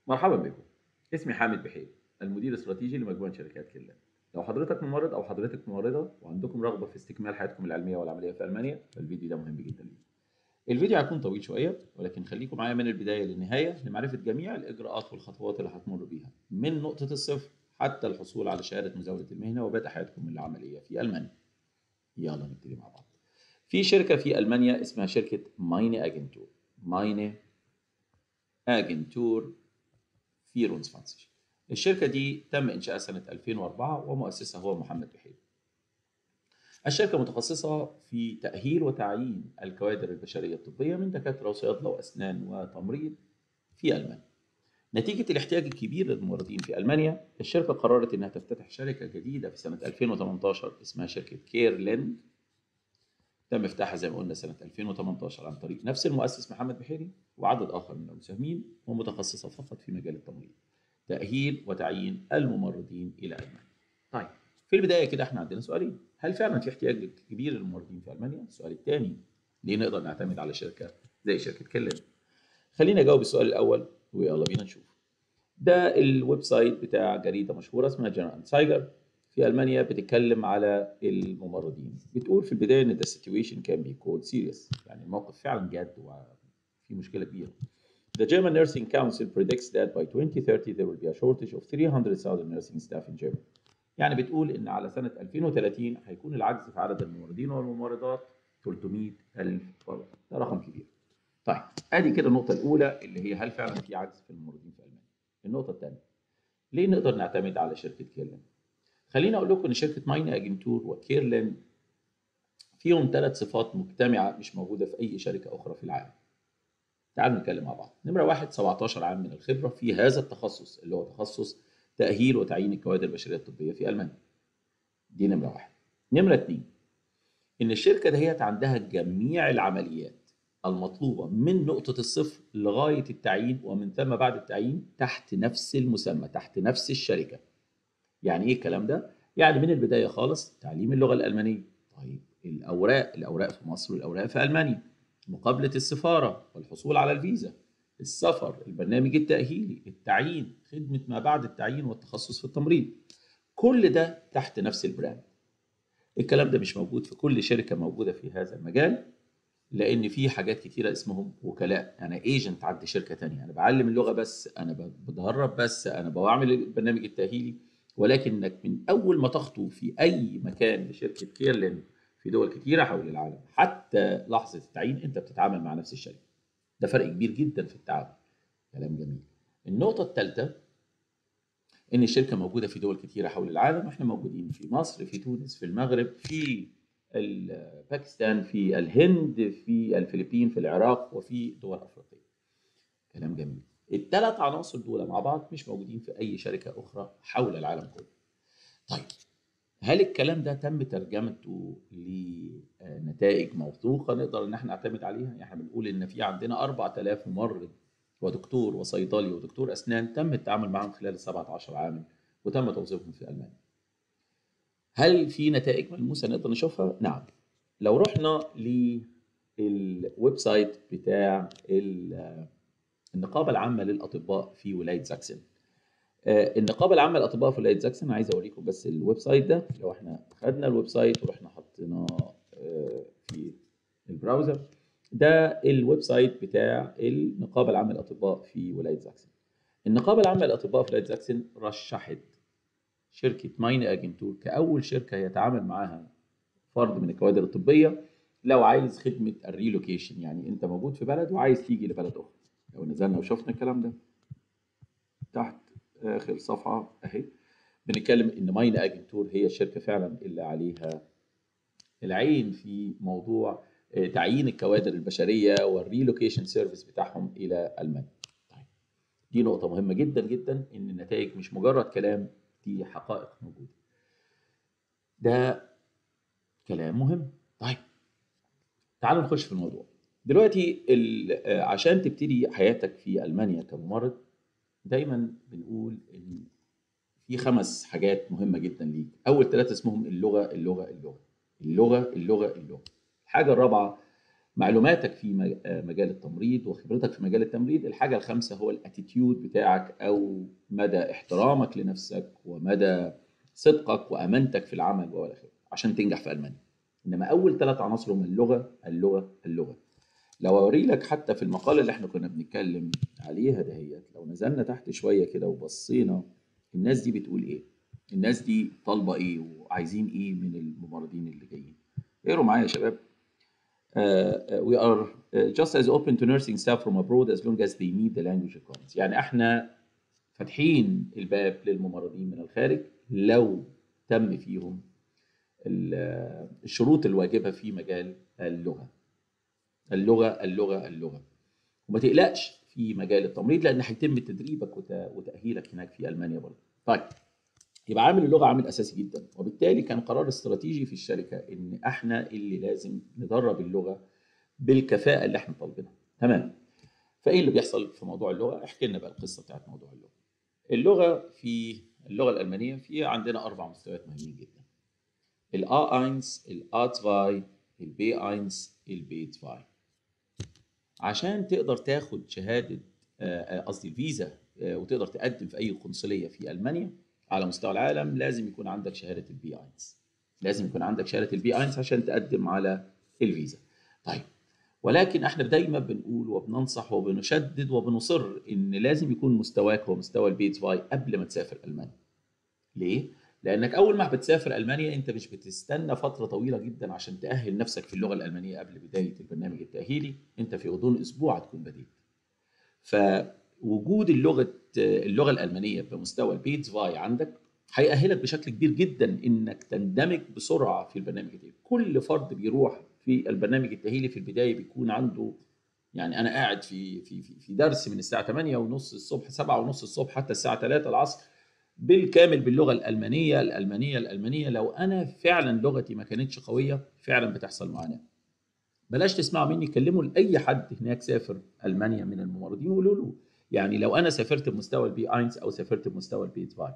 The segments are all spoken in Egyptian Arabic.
مرحبا بكم اسمي حامد بحيري المدير الاستراتيجي لمجموعه شركات كلان لو حضرتك ممرض او حضرتك ممرضه وعندكم رغبه في استكمال حياتكم العلميه والعمليه في المانيا فالفيديو ده مهم جدا ليكم الفيديو هيكون طويل شويه ولكن خليكم معايا من البدايه للنهايه لمعرفه جميع الاجراءات والخطوات اللي هتمر بيها من نقطه الصفر حتى الحصول على شهاده مزاوله المهنه وبدء حياتكم العمليه في المانيا يلا نبتدي مع بعض في شركه في المانيا اسمها شركه مايني اجنتور مايني اجنتور فيرونسفانسج الشركة دي تم إنشائها سنة 2004 ومؤسسها هو محمد بحيري. الشركة متخصصة في تأهيل وتعيين الكوادر البشرية الطبية من دكاترة وصيادلة وأسنان وتمريض في ألمانيا. نتيجة الاحتياج الكبير للممرضين في ألمانيا، الشركة قررت إنها تفتتح شركة جديدة في سنة 2018 اسمها شركة كيرلند. تم افتتاحها زي ما قلنا سنة 2018 عن طريق نفس المؤسس محمد بحيري وعدد آخر من المساهمين ومتخصصة فقط في مجال التمريض. تأهيل وتعيين الممرضين إلى ألمانيا. طيب في البداية كده احنا عندنا سؤالين، هل فعلا في احتياج كبير للممرضين في ألمانيا؟ السؤال الثاني ليه نقدر نعتمد على شركة زي شركة كلن؟ خلينا أجاوب السؤال الأول ويلا بينا نشوف. ده الويب سايت بتاع جريدة مشهورة اسمها جنرال سايجر في ألمانيا بتتكلم على الممرضين. بتقول في البداية إن the situation can be called serious يعني الموقف فعلا جد وفي مشكلة كبيرة. The German Nursing Council predicts that by 2030 there will be a shortage of 300,000 nursing staff in Germany. يعني بتقول إن على سنة 2030 هيكون العجز في عدد الممرضين والممرضات 300 ألف فرد. ده رقم كبير. طيب ادي كده النقطة الأولى اللي هي هل فعلا في عجز في الممرضين في ألمانيا؟ النقطة الثانية ليه نقدر نعتمد على شركة كيرلند؟ خليني أقول لكم إن شركة ماينا أجنتور وكيرلند فيهم ثلاث صفات مجتمعة مش موجودة في أي شركة أخرى في العالم. تعالوا نتكلم مع بعض نمرة واحد 17 عام من الخبرة في هذا التخصص اللي هو تخصص تأهيل وتعيين الكوادر البشرية الطبية في ألمانيا دي نمرة واحد نمرة اتنين إن الشركة دهيت عندها جميع العمليات المطلوبة من نقطة الصفر لغاية التعيين ومن ثم بعد التعيين تحت نفس المسمى تحت نفس الشركة يعني إيه الكلام ده؟ يعني من البداية خالص تعليم اللغة الألمانية طيب الأوراق الأوراق في مصر والأوراق في ألمانيا مقابلة السفارة والحصول على الفيزا السفر البرنامج التأهيلي التعيين خدمة ما بعد التعيين والتخصص في التمريض كل ده تحت نفس البراند الكلام ده مش موجود في كل شركة موجودة في هذا المجال لأن في حاجات كتيرة اسمهم وكلاء أنا ايجنت عند شركة تانية أنا بعلم اللغة بس أنا بتدرب بس أنا بعمل البرنامج التأهيلي ولكنك من أول ما تخطو في أي مكان لشركة كيرلين في دول كتيرة حول العالم حتى لحظة التعيين أنت بتتعامل مع نفس الشركة ده فرق كبير جدا في التعامل كلام جميل النقطة الثالثة إن الشركة موجودة في دول كتيرة حول العالم إحنا موجودين في مصر في تونس في المغرب في باكستان في الهند في الفلبين في العراق وفي دول أفريقية كلام جميل الثلاث عناصر دول مع بعض مش موجودين في أي شركة أخرى حول العالم كله طيب هل الكلام ده تم ترجمته لنتائج موثوقه نقدر ان احنا نعتمد عليها؟ يعني احنا بنقول ان في عندنا 4000 ممرض ودكتور وصيدلي ودكتور اسنان تم التعامل معهم خلال ال 17 عاما وتم توظيفهم في المانيا. هل في نتائج ملموسه نقدر نشوفها؟ نعم. لو رحنا للويب سايت بتاع النقابه العامه للاطباء في ولايه زاكسن النقابه العامه للاطباء في ولايه زاكسن عايز اوريكم بس الويب سايت ده لو احنا خدنا الويب سايت ورحنا حطيناه في البراوزر ده الويب سايت بتاع النقابه العامه للاطباء في ولايه زاكسن النقابه العامه للاطباء في ولايه زاكسن رشحت شركه مايني اجنتور كاول شركه يتعامل معاها فرد من الكوادر الطبيه لو عايز خدمه الريلوكيشن يعني انت موجود في بلد وعايز تيجي لبلد اخرى لو نزلنا وشفنا الكلام ده تحت اخر صفحه اهي بنتكلم ان ماينا اجنتور هي الشركه فعلا اللي عليها العين في موضوع تعيين الكوادر البشريه والريلوكيشن سيرفيس بتاعهم الى المانيا. طيب دي نقطه مهمه جدا جدا ان النتائج مش مجرد كلام دي حقائق موجوده. ده كلام مهم. طيب تعالوا نخش في الموضوع. دلوقتي عشان تبتدي حياتك في المانيا كممرض دايما بنقول ان في خمس حاجات مهمه جدا ليك اول ثلاثه اسمهم اللغه اللغه اللغه اللغه اللغه اللغه الحاجه الرابعه معلوماتك في مجال التمريض وخبرتك في مجال التمريض الحاجه الخامسه هو الاتيتيود بتاعك او مدى احترامك لنفسك ومدى صدقك وامانتك في العمل والى اخره عشان تنجح في المانيا انما اول ثلاث عناصر هم اللغه اللغه اللغه لو اوري لك حتى في المقاله اللي احنا كنا بنتكلم عليها دهيت لو نزلنا تحت شويه كده وبصينا الناس دي بتقول ايه الناس دي طالبه ايه وعايزين ايه من الممرضين اللي جايين اقروا معايا يا شباب uh, we are uh, just as open to nursing staff from abroad as long as they meet the language requirements يعني احنا فاتحين الباب للممرضين من الخارج لو تم فيهم الشروط الواجبة في مجال اللغة اللغة اللغة اللغة وما تقلقش في مجال التمريض لأن هيتم تدريبك وتأهيلك هناك في ألمانيا برضه طيب يبقى عامل اللغة عامل أساسي جدا وبالتالي كان قرار استراتيجي في الشركة إن احنا اللي لازم ندرب اللغة بالكفاءة اللي احنا طالبينها تمام فايه اللي بيحصل في موضوع اللغة احكي لنا بقى القصة بتاعت موضوع اللغة اللغة في اللغة الألمانية في عندنا أربع مستويات مهمين جدا الA1 الA2 الB1 الB2 عشان تقدر تاخد شهادة قصدي الفيزا وتقدر تقدم في أي قنصلية في ألمانيا على مستوى العالم لازم يكون عندك شهادة البي 1 لازم يكون عندك شهادة البي 1 عشان تقدم على الفيزا طيب ولكن احنا دايما بنقول وبننصح وبنشدد وبنصر ان لازم يكون مستواك هو مستوى البي 2 قبل ما تسافر المانيا ليه لانك اول ما بتسافر المانيا انت مش بتستنى فتره طويله جدا عشان تاهل نفسك في اللغه الالمانيه قبل بدايه البرنامج التاهيلي انت في غضون اسبوع تكون بديت فوجود اللغه اللغه الالمانيه بمستوى البيتز فاي عندك هيأهلك بشكل كبير جدا انك تندمج بسرعه في البرنامج التاهيلي كل فرد بيروح في البرنامج التاهيلي في البدايه بيكون عنده يعني انا قاعد في في في درس من الساعه 8 ونص الصبح 7 ونص الصبح حتى الساعه 3 العصر بالكامل باللغه الالمانيه الالمانيه الالمانيه لو انا فعلا لغتي ما كانتش قويه فعلا بتحصل معاناه بلاش تسمعوا مني كلموا لاي حد هناك سافر المانيا من الممرضين وقولوا له يعني لو انا سافرت بمستوى البي 1 او سافرت بمستوى البي 2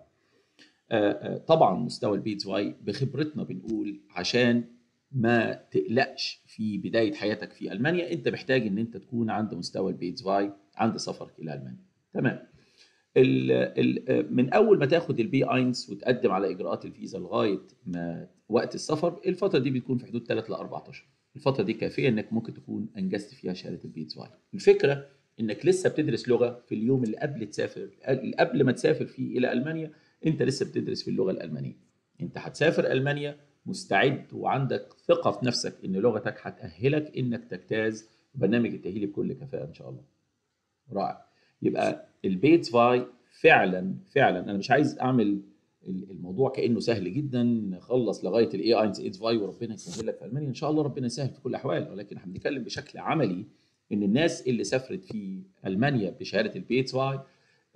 طبعا مستوى البي 2 بخبرتنا بنقول عشان ما تقلقش في بدايه حياتك في المانيا انت محتاج ان انت تكون عند مستوى البي 2 عند سفرك الى المانيا تمام ال ال من اول ما تاخد البي 1 وتقدم على اجراءات الفيزا لغايه ما وقت السفر الفتره دي بتكون في حدود 3 ل 4 اشهر الفتره دي كافيه انك ممكن تكون انجزت فيها شهاده البي 2 الفكره انك لسه بتدرس لغه في اليوم اللي قبل تسافر قبل ما تسافر فيه الى المانيا انت لسه بتدرس في اللغه الالمانيه انت هتسافر المانيا مستعد وعندك ثقه في نفسك ان لغتك هتاهلك انك تجتاز برنامج التاهيلي بكل كفاءه ان شاء الله رائع يبقى البيت فاي فعلا فعلا انا مش عايز اعمل الموضوع كانه سهل جدا نخلص لغايه الاي 1 ايدز فاي وربنا يسهل لك في المانيا ان شاء الله ربنا يسهل في كل الاحوال ولكن احنا بنتكلم بشكل عملي ان الناس اللي سافرت في المانيا بشهاده البي اتس واي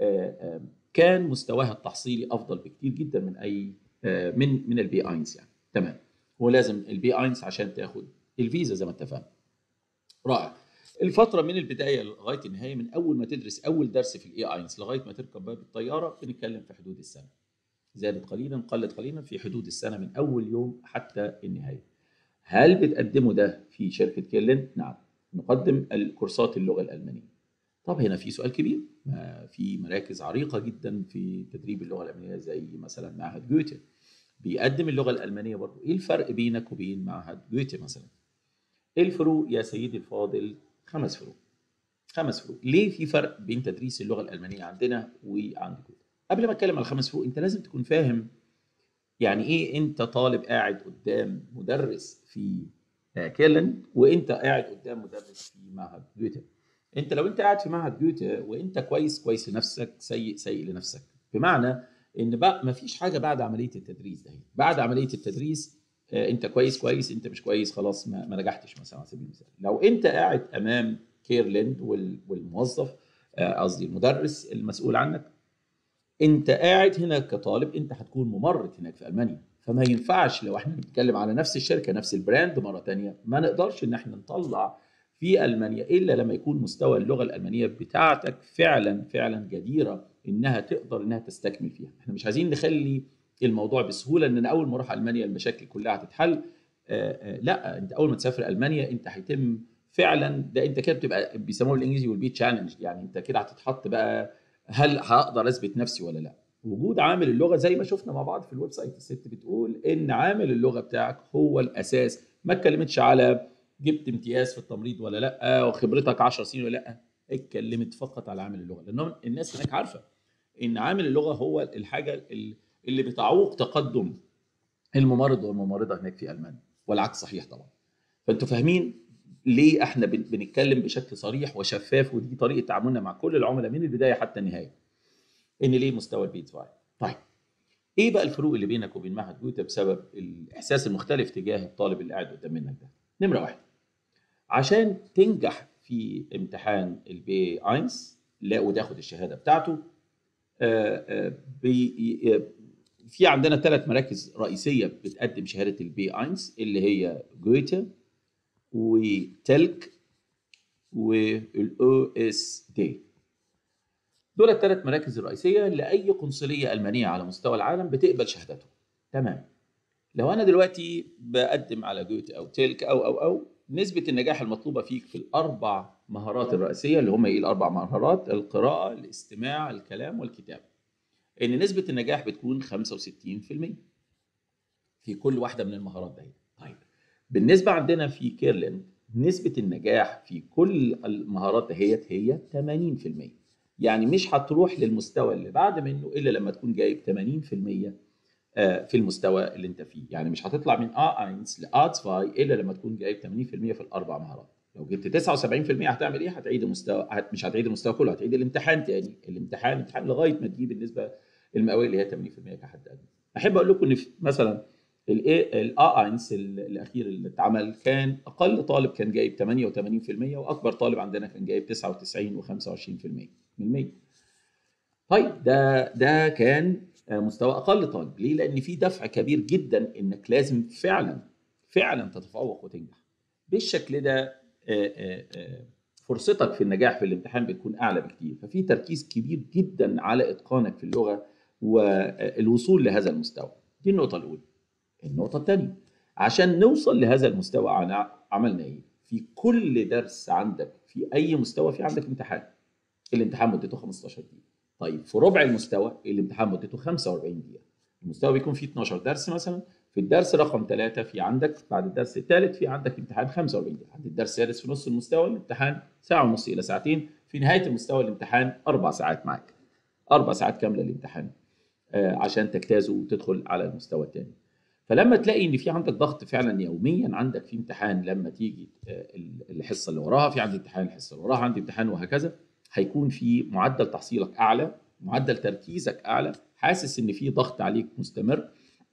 كان مستواها التحصيلي افضل بكتير جدا من اي من من البي اينس يعني تمام هو لازم البي اينس عشان تاخد الفيزا زي ما اتفقنا رائع الفتره من البدايه لغايه النهايه من اول ما تدرس اول درس في الاي اينس لغايه ما تركب باب الطياره بنتكلم في حدود السنه زادت قليلا قلت قليلا في حدود السنه من اول يوم حتى النهايه هل بتقدموا ده في شركه كيرلين نعم نقدم الكورسات اللغه الالمانيه طب هنا في سؤال كبير ما في مراكز عريقه جدا في تدريب اللغه الالمانيه زي مثلا معهد جوته بيقدم اللغه الالمانيه برضه ايه الفرق بينك وبين معهد جوته مثلا ايه الفروق يا سيدي الفاضل خمس فروق خمس فروق ليه في فرق بين تدريس اللغه الالمانيه عندنا وعند جوته قبل ما اتكلم على الخمس فروق انت لازم تكون فاهم يعني ايه انت طالب قاعد قدام مدرس في كيرلن وانت قاعد قدام مدرس في معهد جوته انت لو انت قاعد في معهد جوته وانت كويس كويس لنفسك سيء سيء لنفسك بمعنى ان بقى ما فيش حاجه بعد عمليه التدريس ده بعد عمليه التدريس انت كويس كويس انت مش كويس خلاص ما, ما نجحتش مثلا على سبيل المثال لو انت قاعد امام كيرلند والموظف قصدي المدرس المسؤول عنك انت قاعد هنا كطالب انت هتكون ممرض هناك في المانيا فما ينفعش لو احنا بنتكلم على نفس الشركه نفس البراند مره تانية ما نقدرش ان احنا نطلع في المانيا الا لما يكون مستوى اللغه الالمانيه بتاعتك فعلا فعلا جديره انها تقدر انها تستكمل فيها احنا مش عايزين نخلي الموضوع بسهوله ان انا اول ما اروح المانيا المشاكل كلها هتتحل آآ آآ لا انت اول ما تسافر المانيا انت هيتم فعلا ده انت كده بتبقى بيسموه بالانجليزي والبي تشالنج يعني انت كده هتتحط بقى هل هقدر اثبت نفسي ولا لا وجود عامل اللغه زي ما شفنا مع بعض في الويب سايت الست بتقول ان عامل اللغه بتاعك هو الاساس ما اتكلمتش على جبت امتياز في التمريض ولا لا وخبرتك 10 سنين ولا لا اتكلمت فقط على عامل اللغه لان الناس هناك عارفه ان عامل اللغه هو الحاجه اللي بتعوق تقدم الممرض والممرضه هناك في المانيا والعكس صحيح طبعا فانتوا فاهمين ليه احنا بنتكلم بشكل صريح وشفاف ودي طريقه تعاملنا مع كل العملاء من البدايه حتى النهايه ان ليه مستوى البي 5 طيب ايه بقى الفروق اللي بينك وبين معهد جوتا بسبب الاحساس المختلف تجاه الطالب اللي قاعد قدام منك ده نمره واحد عشان تنجح في امتحان البي اينس لا وتاخد الشهاده بتاعته بي في عندنا ثلاث مراكز رئيسيه بتقدم شهاده البي اينس اللي هي جوتا وتلك والاو اس دي دول الثلاث مراكز الرئيسيه لاي قنصليه المانيه على مستوى العالم بتقبل شهادتهم تمام لو انا دلوقتي بقدم على جوتا او تلك او او او نسبه النجاح المطلوبه فيك في الاربع مهارات الرئيسيه اللي هم ايه الاربع مهارات القراءه الاستماع الكلام والكتابه ان نسبه النجاح بتكون 65% في كل واحده من المهارات دي طيب بالنسبه عندنا في كيرلين نسبه النجاح في كل المهارات دهيت هي 80% يعني مش هتروح للمستوى اللي بعد منه الا لما تكون جايب 80% في المستوى اللي انت فيه يعني مش هتطلع من A1 ل A2 الا لما تكون جايب 80% في الاربع مهارات لو جبت 79% هتعمل ايه هتعيد المستوى هت... مش هتعيد المستوى كله هتعيد الامتحان تاني الامتحان الامتحان لغايه ما تجيب النسبه المئويه اللي هي 80% كحد ادنى احب اقول لكم ان في مثلا الاينس الاخير اللي اتعمل كان اقل طالب كان جايب 88% واكبر طالب عندنا كان جايب 99 و25% من المية طيب ده ده كان مستوى اقل طالب ليه لان في دفع كبير جدا انك لازم فعلا فعلا تتفوق وتنجح بالشكل ده فرصتك في النجاح في الامتحان بتكون اعلى بكتير ففي تركيز كبير جدا على اتقانك في اللغه والوصول لهذا المستوى دي النقطه الاولى النقطه الثانيه عشان نوصل لهذا المستوى عملنا ايه في كل درس عندك في اي مستوى في عندك امتحان الامتحان مدته 15 دقيقه طيب في ربع المستوى الامتحان مدته 45 دقيقه المستوى بيكون فيه 12 درس مثلا في الدرس رقم ثلاثة في عندك بعد الدرس الثالث في عندك امتحان 45 دقيقة عند الدرس السادس في نص المستوى الامتحان ساعة ونص إلى ساعتين في نهاية المستوى الامتحان أربع ساعات معك أربع ساعات كاملة الامتحان آه عشان تجتاز وتدخل على المستوى الثاني فلما تلاقي ان في عندك ضغط فعلا يوميا عندك في امتحان لما تيجي آه الحصه اللي وراها في عندي امتحان الحصه اللي وراها عندي امتحان وهكذا هيكون في معدل تحصيلك اعلى معدل تركيزك اعلى حاسس ان في ضغط عليك مستمر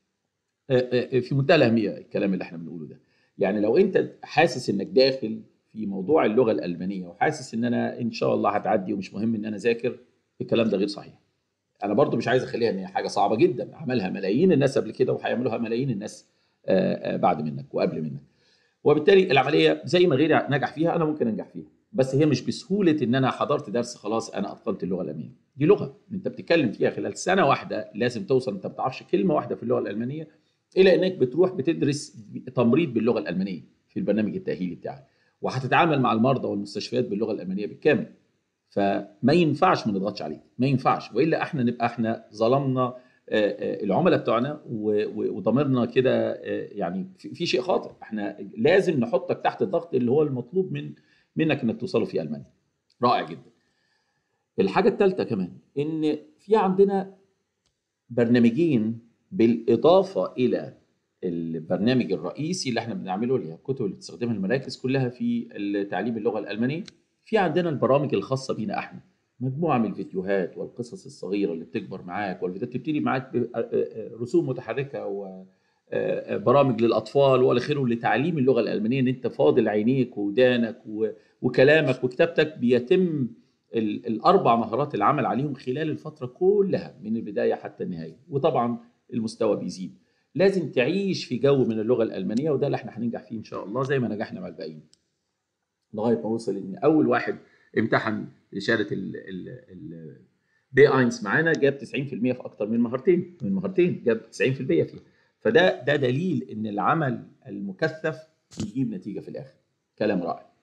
في منتهى الاهميه الكلام اللي احنا بنقوله ده يعني لو انت حاسس انك داخل في موضوع اللغه الالمانيه وحاسس ان انا ان شاء الله هتعدي ومش مهم ان انا اذاكر الكلام ده غير صحيح انا برضو مش عايز اخليها ان هي حاجه صعبه جدا عملها ملايين الناس قبل كده وهيعملوها ملايين الناس بعد منك وقبل منك وبالتالي العمليه زي ما غيري نجح فيها انا ممكن انجح فيها بس هي مش بسهوله ان انا حضرت درس خلاص انا اتقنت اللغه الالمانيه دي لغه انت بتتكلم فيها خلال سنه واحده لازم توصل انت ما بتعرفش كلمه واحده في اللغه الالمانيه الى انك بتروح بتدرس تمريض باللغه الالمانيه في البرنامج التاهيلي بتاعك وهتتعامل مع المرضى والمستشفيات باللغه الالمانيه بالكامل فما ينفعش ما نضغطش عليك ما ينفعش والا احنا نبقى احنا ظلمنا العملاء بتوعنا وضميرنا كده يعني في شيء خاطئ احنا لازم نحطك تحت الضغط اللي هو المطلوب من منك انك توصله في المانيا رائع جدا الحاجه الثالثه كمان ان في عندنا برنامجين بالاضافه الى البرنامج الرئيسي اللي احنا بنعمله اللي هي الكتب اللي بتستخدمها المراكز كلها في تعليم اللغه الالمانيه في عندنا البرامج الخاصه بينا احنا مجموعه من الفيديوهات والقصص الصغيره اللي بتكبر معاك والفيديوهات تبتدي معاك برسوم متحركه وبرامج للاطفال والى اخره لتعليم اللغه الالمانيه ان انت فاضل عينيك ودانك وكلامك وكتابتك بيتم الاربع مهارات العمل عليهم خلال الفتره كلها من البدايه حتى النهايه وطبعا المستوى بيزيد لازم تعيش في جو من اللغه الالمانيه وده اللي احنا هننجح فيه ان شاء الله زي ما نجحنا مع الباقيين لغايه ما وصل ان اول واحد امتحن شهاده ال بي اينس معانا جاب 90% في اكتر من مهارتين من مهارتين جاب 90% فيها فده ده دليل ان العمل المكثف بيجيب نتيجه في الاخر كلام رائع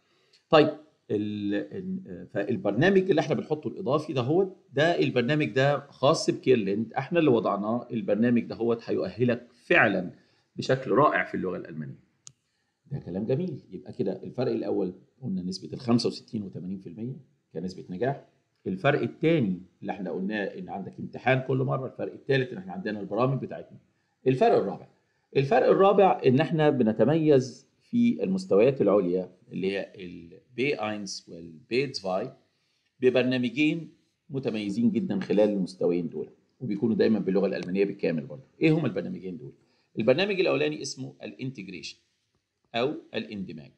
طيب ال- ال- فالبرنامج اللي احنا بنحطه الاضافي ده هو ده البرنامج ده خاص بكيرلند احنا اللي وضعناه البرنامج ده هو هيؤهلك فعلا بشكل رائع في اللغه الالمانيه ده كلام جميل يبقى كده الفرق الاول قلنا نسبه ال 65 و80% كنسبه نجاح الفرق الثاني اللي احنا قلناه ان عندك امتحان كل مره الفرق الثالث ان احنا عندنا البرامج بتاعتنا الفرق الرابع الفرق الرابع ان احنا بنتميز في المستويات العليا اللي هي البي 1 والبي 2 ببرنامجين متميزين جدا خلال المستويين دول وبيكونوا دايما باللغه الالمانيه بالكامل برضه ايه هما البرنامجين دول البرنامج الاولاني اسمه الانتجريشن او الاندماج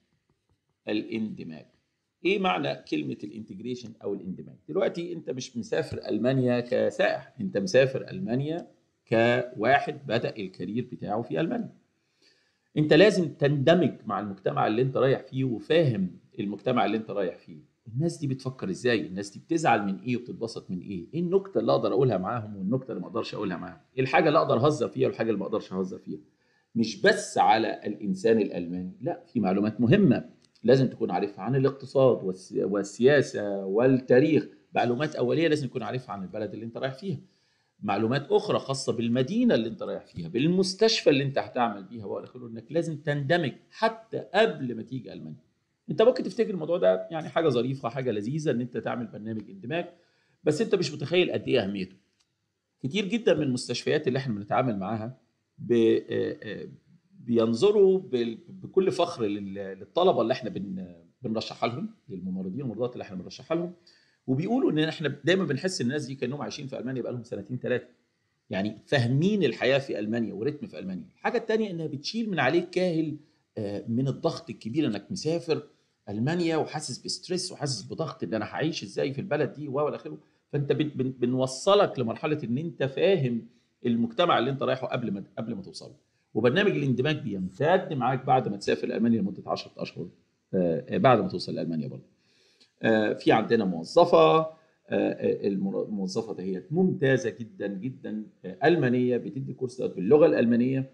الاندماج ايه معنى كلمه الانتجريشن او الاندماج دلوقتي انت مش مسافر المانيا كسائح انت مسافر المانيا كواحد بدا الكارير بتاعه في المانيا انت لازم تندمج مع المجتمع اللي انت رايح فيه وفاهم المجتمع اللي انت رايح فيه الناس دي بتفكر ازاي الناس دي بتزعل من ايه وبتتبسط من ايه ايه النكته اللي اقدر اقولها معاهم والنكته اللي ما اقدرش اقولها معاهم ايه الحاجه اللي اقدر اهزر فيها والحاجه اللي ما اقدرش اهزر فيها مش بس على الانسان الالماني لا في معلومات مهمه لازم تكون عارفها عن الاقتصاد والس- والسياسه والتاريخ معلومات اوليه لازم تكون عارفها عن البلد اللي انت رايح فيها معلومات اخرى خاصه بالمدينه اللي انت رايح فيها بالمستشفى اللي انت هتعمل بيها والى اخره انك لازم تندمج حتى قبل ما تيجي المانيا انت ممكن تفتكر الموضوع ده يعني حاجه ظريفه حاجه لذيذه ان انت تعمل برنامج اندماج بس انت مش متخيل قد ايه اهميته كتير جدا من المستشفيات اللي احنا بنتعامل معاها ب- آه، آه، بينظروا بال- بكل فخر لل- للطلبه اللي احنا بن- بنرشحها لهم للممرضين والممرضات اللي احنا بنرشحها لهم وبيقولوا ان احنا دايما بنحس ان الناس دي كانهم عايشين في المانيا بقالهم سنتين ثلاثه يعني فاهمين الحياه في المانيا ورتم في المانيا الحاجه الثانيه انها بتشيل من عليك كاهل آه، من الضغط الكبير انك مسافر المانيا وحاسس بستريس وحاسس بضغط ان انا هعيش ازاي في البلد دي و الى اخره فانت بن بن بنوصلك لمرحله ان انت فاهم المجتمع اللي انت رايحه قبل ما قبل ما توصل له. وبرنامج الاندماج بيمتد معاك بعد ما تسافر المانيا لمده 10 اشهر آه، بعد ما توصل لالمانيا برضه آه، في عندنا موظفه آه، آه، المر- الموظفه دهيت ممتازه جدا جدا آه، المانيه بتدي كورس دوت باللغه الالمانيه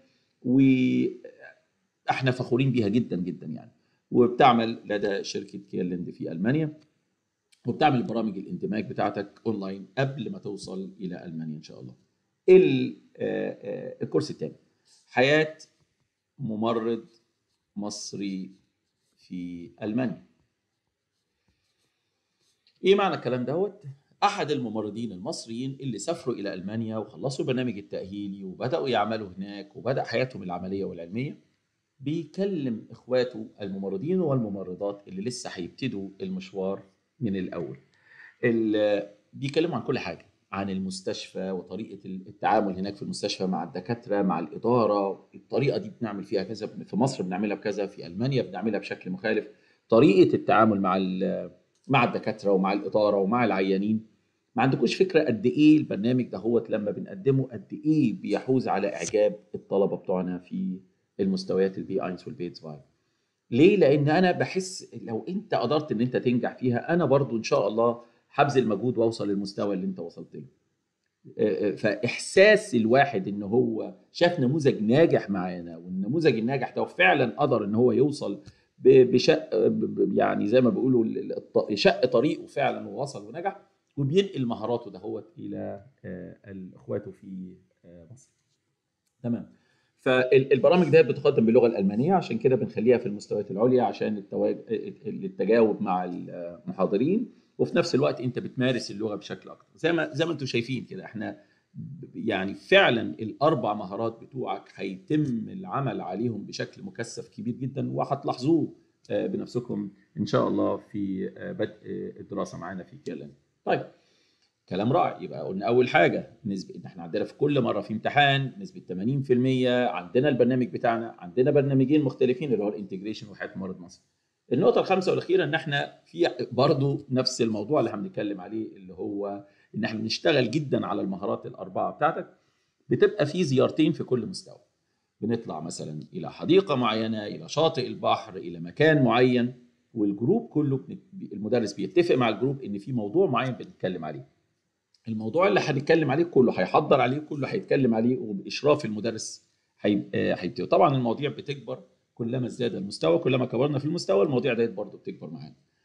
واحنا فخورين بيها جدا جدا يعني وبتعمل لدى شركه كيرلند في المانيا وبتعمل برامج الاندماج بتاعتك اونلاين قبل ما توصل الى المانيا ان شاء الله. ال- آه، آه، الكورس الثاني حياه ممرض مصري في المانيا. ايه معنى الكلام دوت؟ احد الممرضين المصريين اللي سافروا الى المانيا وخلصوا البرنامج التاهيلي وبداوا يعملوا هناك وبدا حياتهم العمليه والعلميه بيكلم اخواته الممرضين والممرضات اللي لسه هيبتدوا المشوار من الاول. ال- بيكلموا عن كل حاجه عن المستشفى وطريقه التعامل هناك في المستشفى مع الدكاتره مع الاداره الطريقه دي بنعمل فيها كذا في مصر بنعملها بكذا في المانيا بنعملها بشكل مخالف طريقه التعامل مع ال- مع الدكاتره ومع الاداره ومع العيانين ما عندكوش فكره قد ايه البرنامج ده هو لما بنقدمه قد ايه بيحوز على اعجاب الطلبه بتوعنا في المستويات البي 1 والبي 2 ليه؟ لان انا بحس لو انت قدرت ان انت تنجح فيها انا برضو ان شاء الله هبذل مجهود واوصل للمستوى اللي انت وصلت له. آه، آه، فاحساس الواحد ان هو شاف نموذج ناجح معانا والنموذج الناجح ده فعلا قدر ان هو يوصل ب- بشق ب- ب- يعني زي ما بيقولوا ال- الط- شق طريقه فعلا ووصل ونجح وبينقل مهاراته دهوت الى آه، اخواته في آه، مصر. تمام. فالبرامج ديت بتقدم باللغه الالمانيه عشان كده بنخليها في المستويات العليا عشان التواج... التجاوب مع المحاضرين وفي نفس الوقت انت بتمارس اللغه بشكل اكتر زي ما زي ما انتم شايفين كده احنا ب- يعني فعلا الاربع مهارات بتوعك هيتم العمل عليهم بشكل مكثف كبير جدا وهتلاحظوه آه، بنفسكم ان شاء الله في آه، بدء آه، الدراسه معانا في كيرلند. طيب كلام رائع يبقى قلنا اول حاجه نسبه ان احنا عندنا في كل مره في امتحان نسبه 80% عندنا البرنامج بتاعنا عندنا برنامجين مختلفين اللي هو الانتجريشن وحياه مرض مصر النقطه الخامسه والاخيره ان احنا في برضو نفس الموضوع اللي احنا بنتكلم عليه اللي هو ان احنا بنشتغل جدا على المهارات الاربعه بتاعتك بتبقى في زيارتين في كل مستوى بنطلع مثلا الى حديقه معينه الى شاطئ البحر الى مكان معين والجروب كله بن- المدرس بيتفق مع الجروب ان في موضوع معين بنتكلم عليه الموضوع اللي هنتكلم عليه كله هيحضر عليه كله هيتكلم عليه وباشراف المدرس هيب- آه، هيبتدي طبعا المواضيع بتكبر كلما ازداد المستوى كلما كبرنا في المستوى المواضيع ديت برضه بتكبر معانا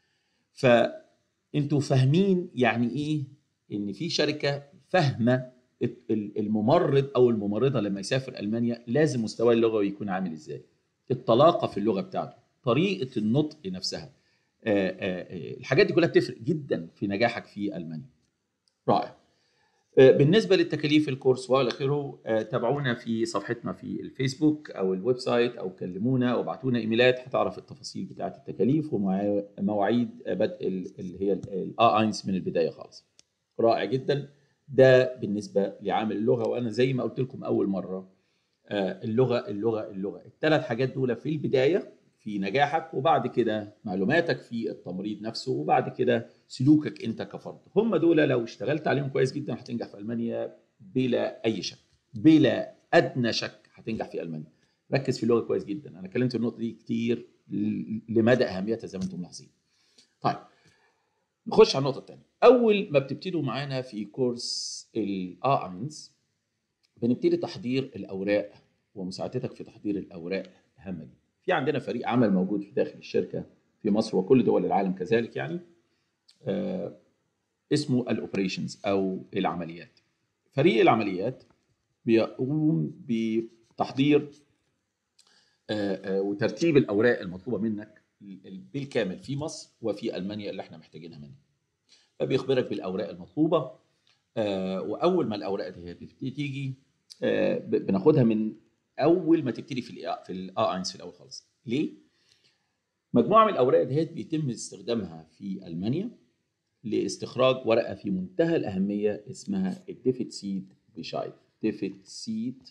فانتوا فاهمين يعني ايه ان في شركه فاهمه الممرض او الممرضه لما يسافر المانيا لازم مستواه اللغوي يكون عامل ازاي الطلاقه في اللغه بتاعته طريقه النطق نفسها آه، آه، الحاجات دي كلها بتفرق جدا في نجاحك في المانيا رائع آه، بالنسبه للتكاليف الكورس والى اخره تابعونا في صفحتنا في الفيسبوك او الويب سايت او كلمونا او ابعتوا لنا ايميلات هتعرف التفاصيل بتاعه التكاليف ومواعيد بدء اللي هي الا اينس من البدايه خالص رائع جدا ده بالنسبه لعامل اللغه وانا زي ما قلت لكم اول مره اللغه اللغه اللغه الثلاث حاجات دول في البدايه في نجاحك وبعد كده معلوماتك في التمريض نفسه وبعد كده سلوكك انت كفرد هم دول لو اشتغلت عليهم كويس جدا هتنجح في المانيا بلا اي شك بلا ادنى شك هتنجح في المانيا ركز في اللغه كويس جدا انا اتكلمت في النقطه دي كتير لمدى اهميتها زي ما انتم ملاحظين طيب نخش على النقطه الثانيه اول ما بتبتدوا معانا في كورس الا اينز بنبتدي تحضير الاوراق ومساعدتك في تحضير الاوراق الهامه دي في عندنا فريق عمل موجود في داخل الشركه في مصر وكل دول العالم كذلك يعني آه اسمه الاوبريشنز او العمليات فريق العمليات بيقوم بتحضير آه آه وترتيب الاوراق المطلوبه منك بالكامل في مصر وفي المانيا اللي احنا محتاجينها منك فبيخبرك بالاوراق المطلوبه آه واول ما الاوراق دي بتبتدي تيجي آه بناخدها من اول ما تبتدي في الاي في الاي اينس في الاول خالص ليه مجموعه من الاوراق ديت بيتم استخدامها في المانيا لاستخراج ورقه في منتهى الاهميه اسمها الديفيتسيد بشايد ديفيتسيد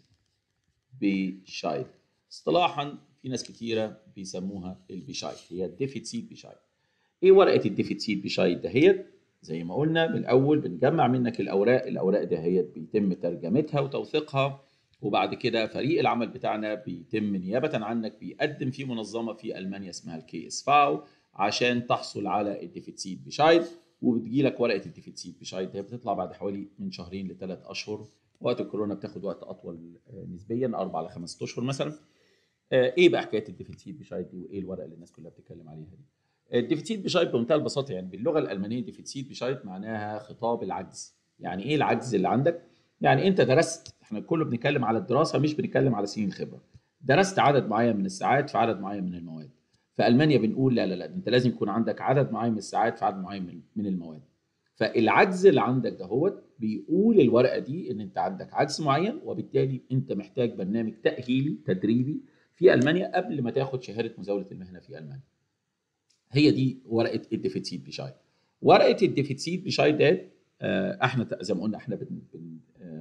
بشايد اصطلاحا في ناس كتيره بيسموها البيشايد هي الديفيتسيد بشايد ايه ورقه الديفيتسيد بشايد دهيت زي ما قلنا من الاول بنجمع منك الاوراق الاوراق دهيت بيتم ترجمتها وتوثيقها وبعد كده فريق العمل بتاعنا بيتم نيابه عنك بيقدم في منظمه في المانيا اسمها الكي اس فاو عشان تحصل على الديفيتسيت بشايد وبتجي لك ورقه الديفيتسيت بشايد هي بتطلع بعد حوالي من شهرين لثلاث اشهر وقت الكورونا بتاخد وقت اطول نسبيا اربع لخمس اشهر مثلا ايه بقى حكايه الديفيتسيت بشايد دي وايه الورقه اللي الناس كلها بتتكلم عليها دي الديفيتسيت بشايد بمنتهى البساطه يعني باللغه الالمانيه ديفيتسيت بشايد معناها خطاب العجز يعني ايه العجز اللي عندك يعني انت درست احنا كله بنتكلم على الدراسه مش بنتكلم على سنين خبره درست عدد معين من الساعات في عدد معين من المواد في المانيا بنقول لا لا لا انت لازم يكون عندك عدد معين من الساعات في عدد معين من المواد فالعجز اللي عندك دهوت بيقول الورقه دي ان انت عندك عجز معين وبالتالي انت محتاج برنامج تاهيلي تدريبي في المانيا قبل ما تاخد شهاده مزاوله المهنه في المانيا هي دي ورقه الديفيتسيت بشايد ورقه الديفيتسيت بشايد ده احنا زي ما قلنا احنا بن بن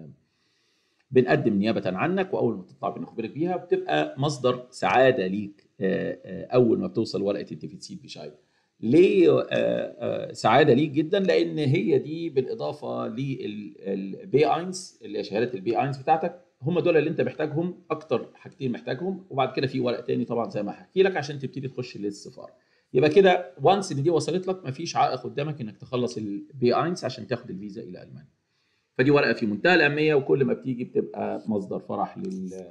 بنقدم نيابه عنك واول ما تطلع بنخبرك بيها بتبقى مصدر سعاده ليك اول ما بتوصل ورقه الديفيتسيت بشايد ليه سعاده ليك جدا لان هي دي بالاضافه للبي اينز اللي هي شهاده البي اينز بتاعتك هم دول اللي انت محتاجهم اكتر حاجتين محتاجهم وبعد كده في ورق تاني طبعا زي ما هحكي لك عشان تبتدي تخش للسفاره يبقى كده وانس ان دي وصلت لك مفيش عائق قدامك انك تخلص البي اينز عشان تاخد الفيزا الى المانيا فدي ورقه في منتهى الاهميه وكل ما بتيجي بتبقى مصدر فرح لل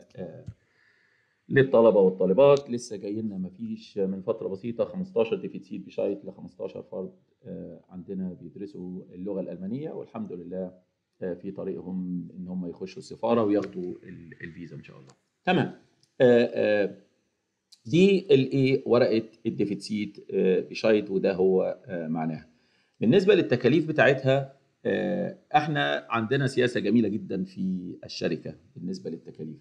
للطلبه والطالبات لسه جاي لنا ما فيش من فتره بسيطه 15 ديفيتسيت بشايت ل 15 فرد عندنا بيدرسوا اللغه الالمانيه والحمد لله في طريقهم ان هم يخشوا السفاره وياخدوا الفيزا ان شاء الله تمام دي الايه ورقه الديفيتسيت بشايت وده هو معناها بالنسبه للتكاليف بتاعتها احنا عندنا سياسه جميله جدا في الشركه بالنسبه للتكاليف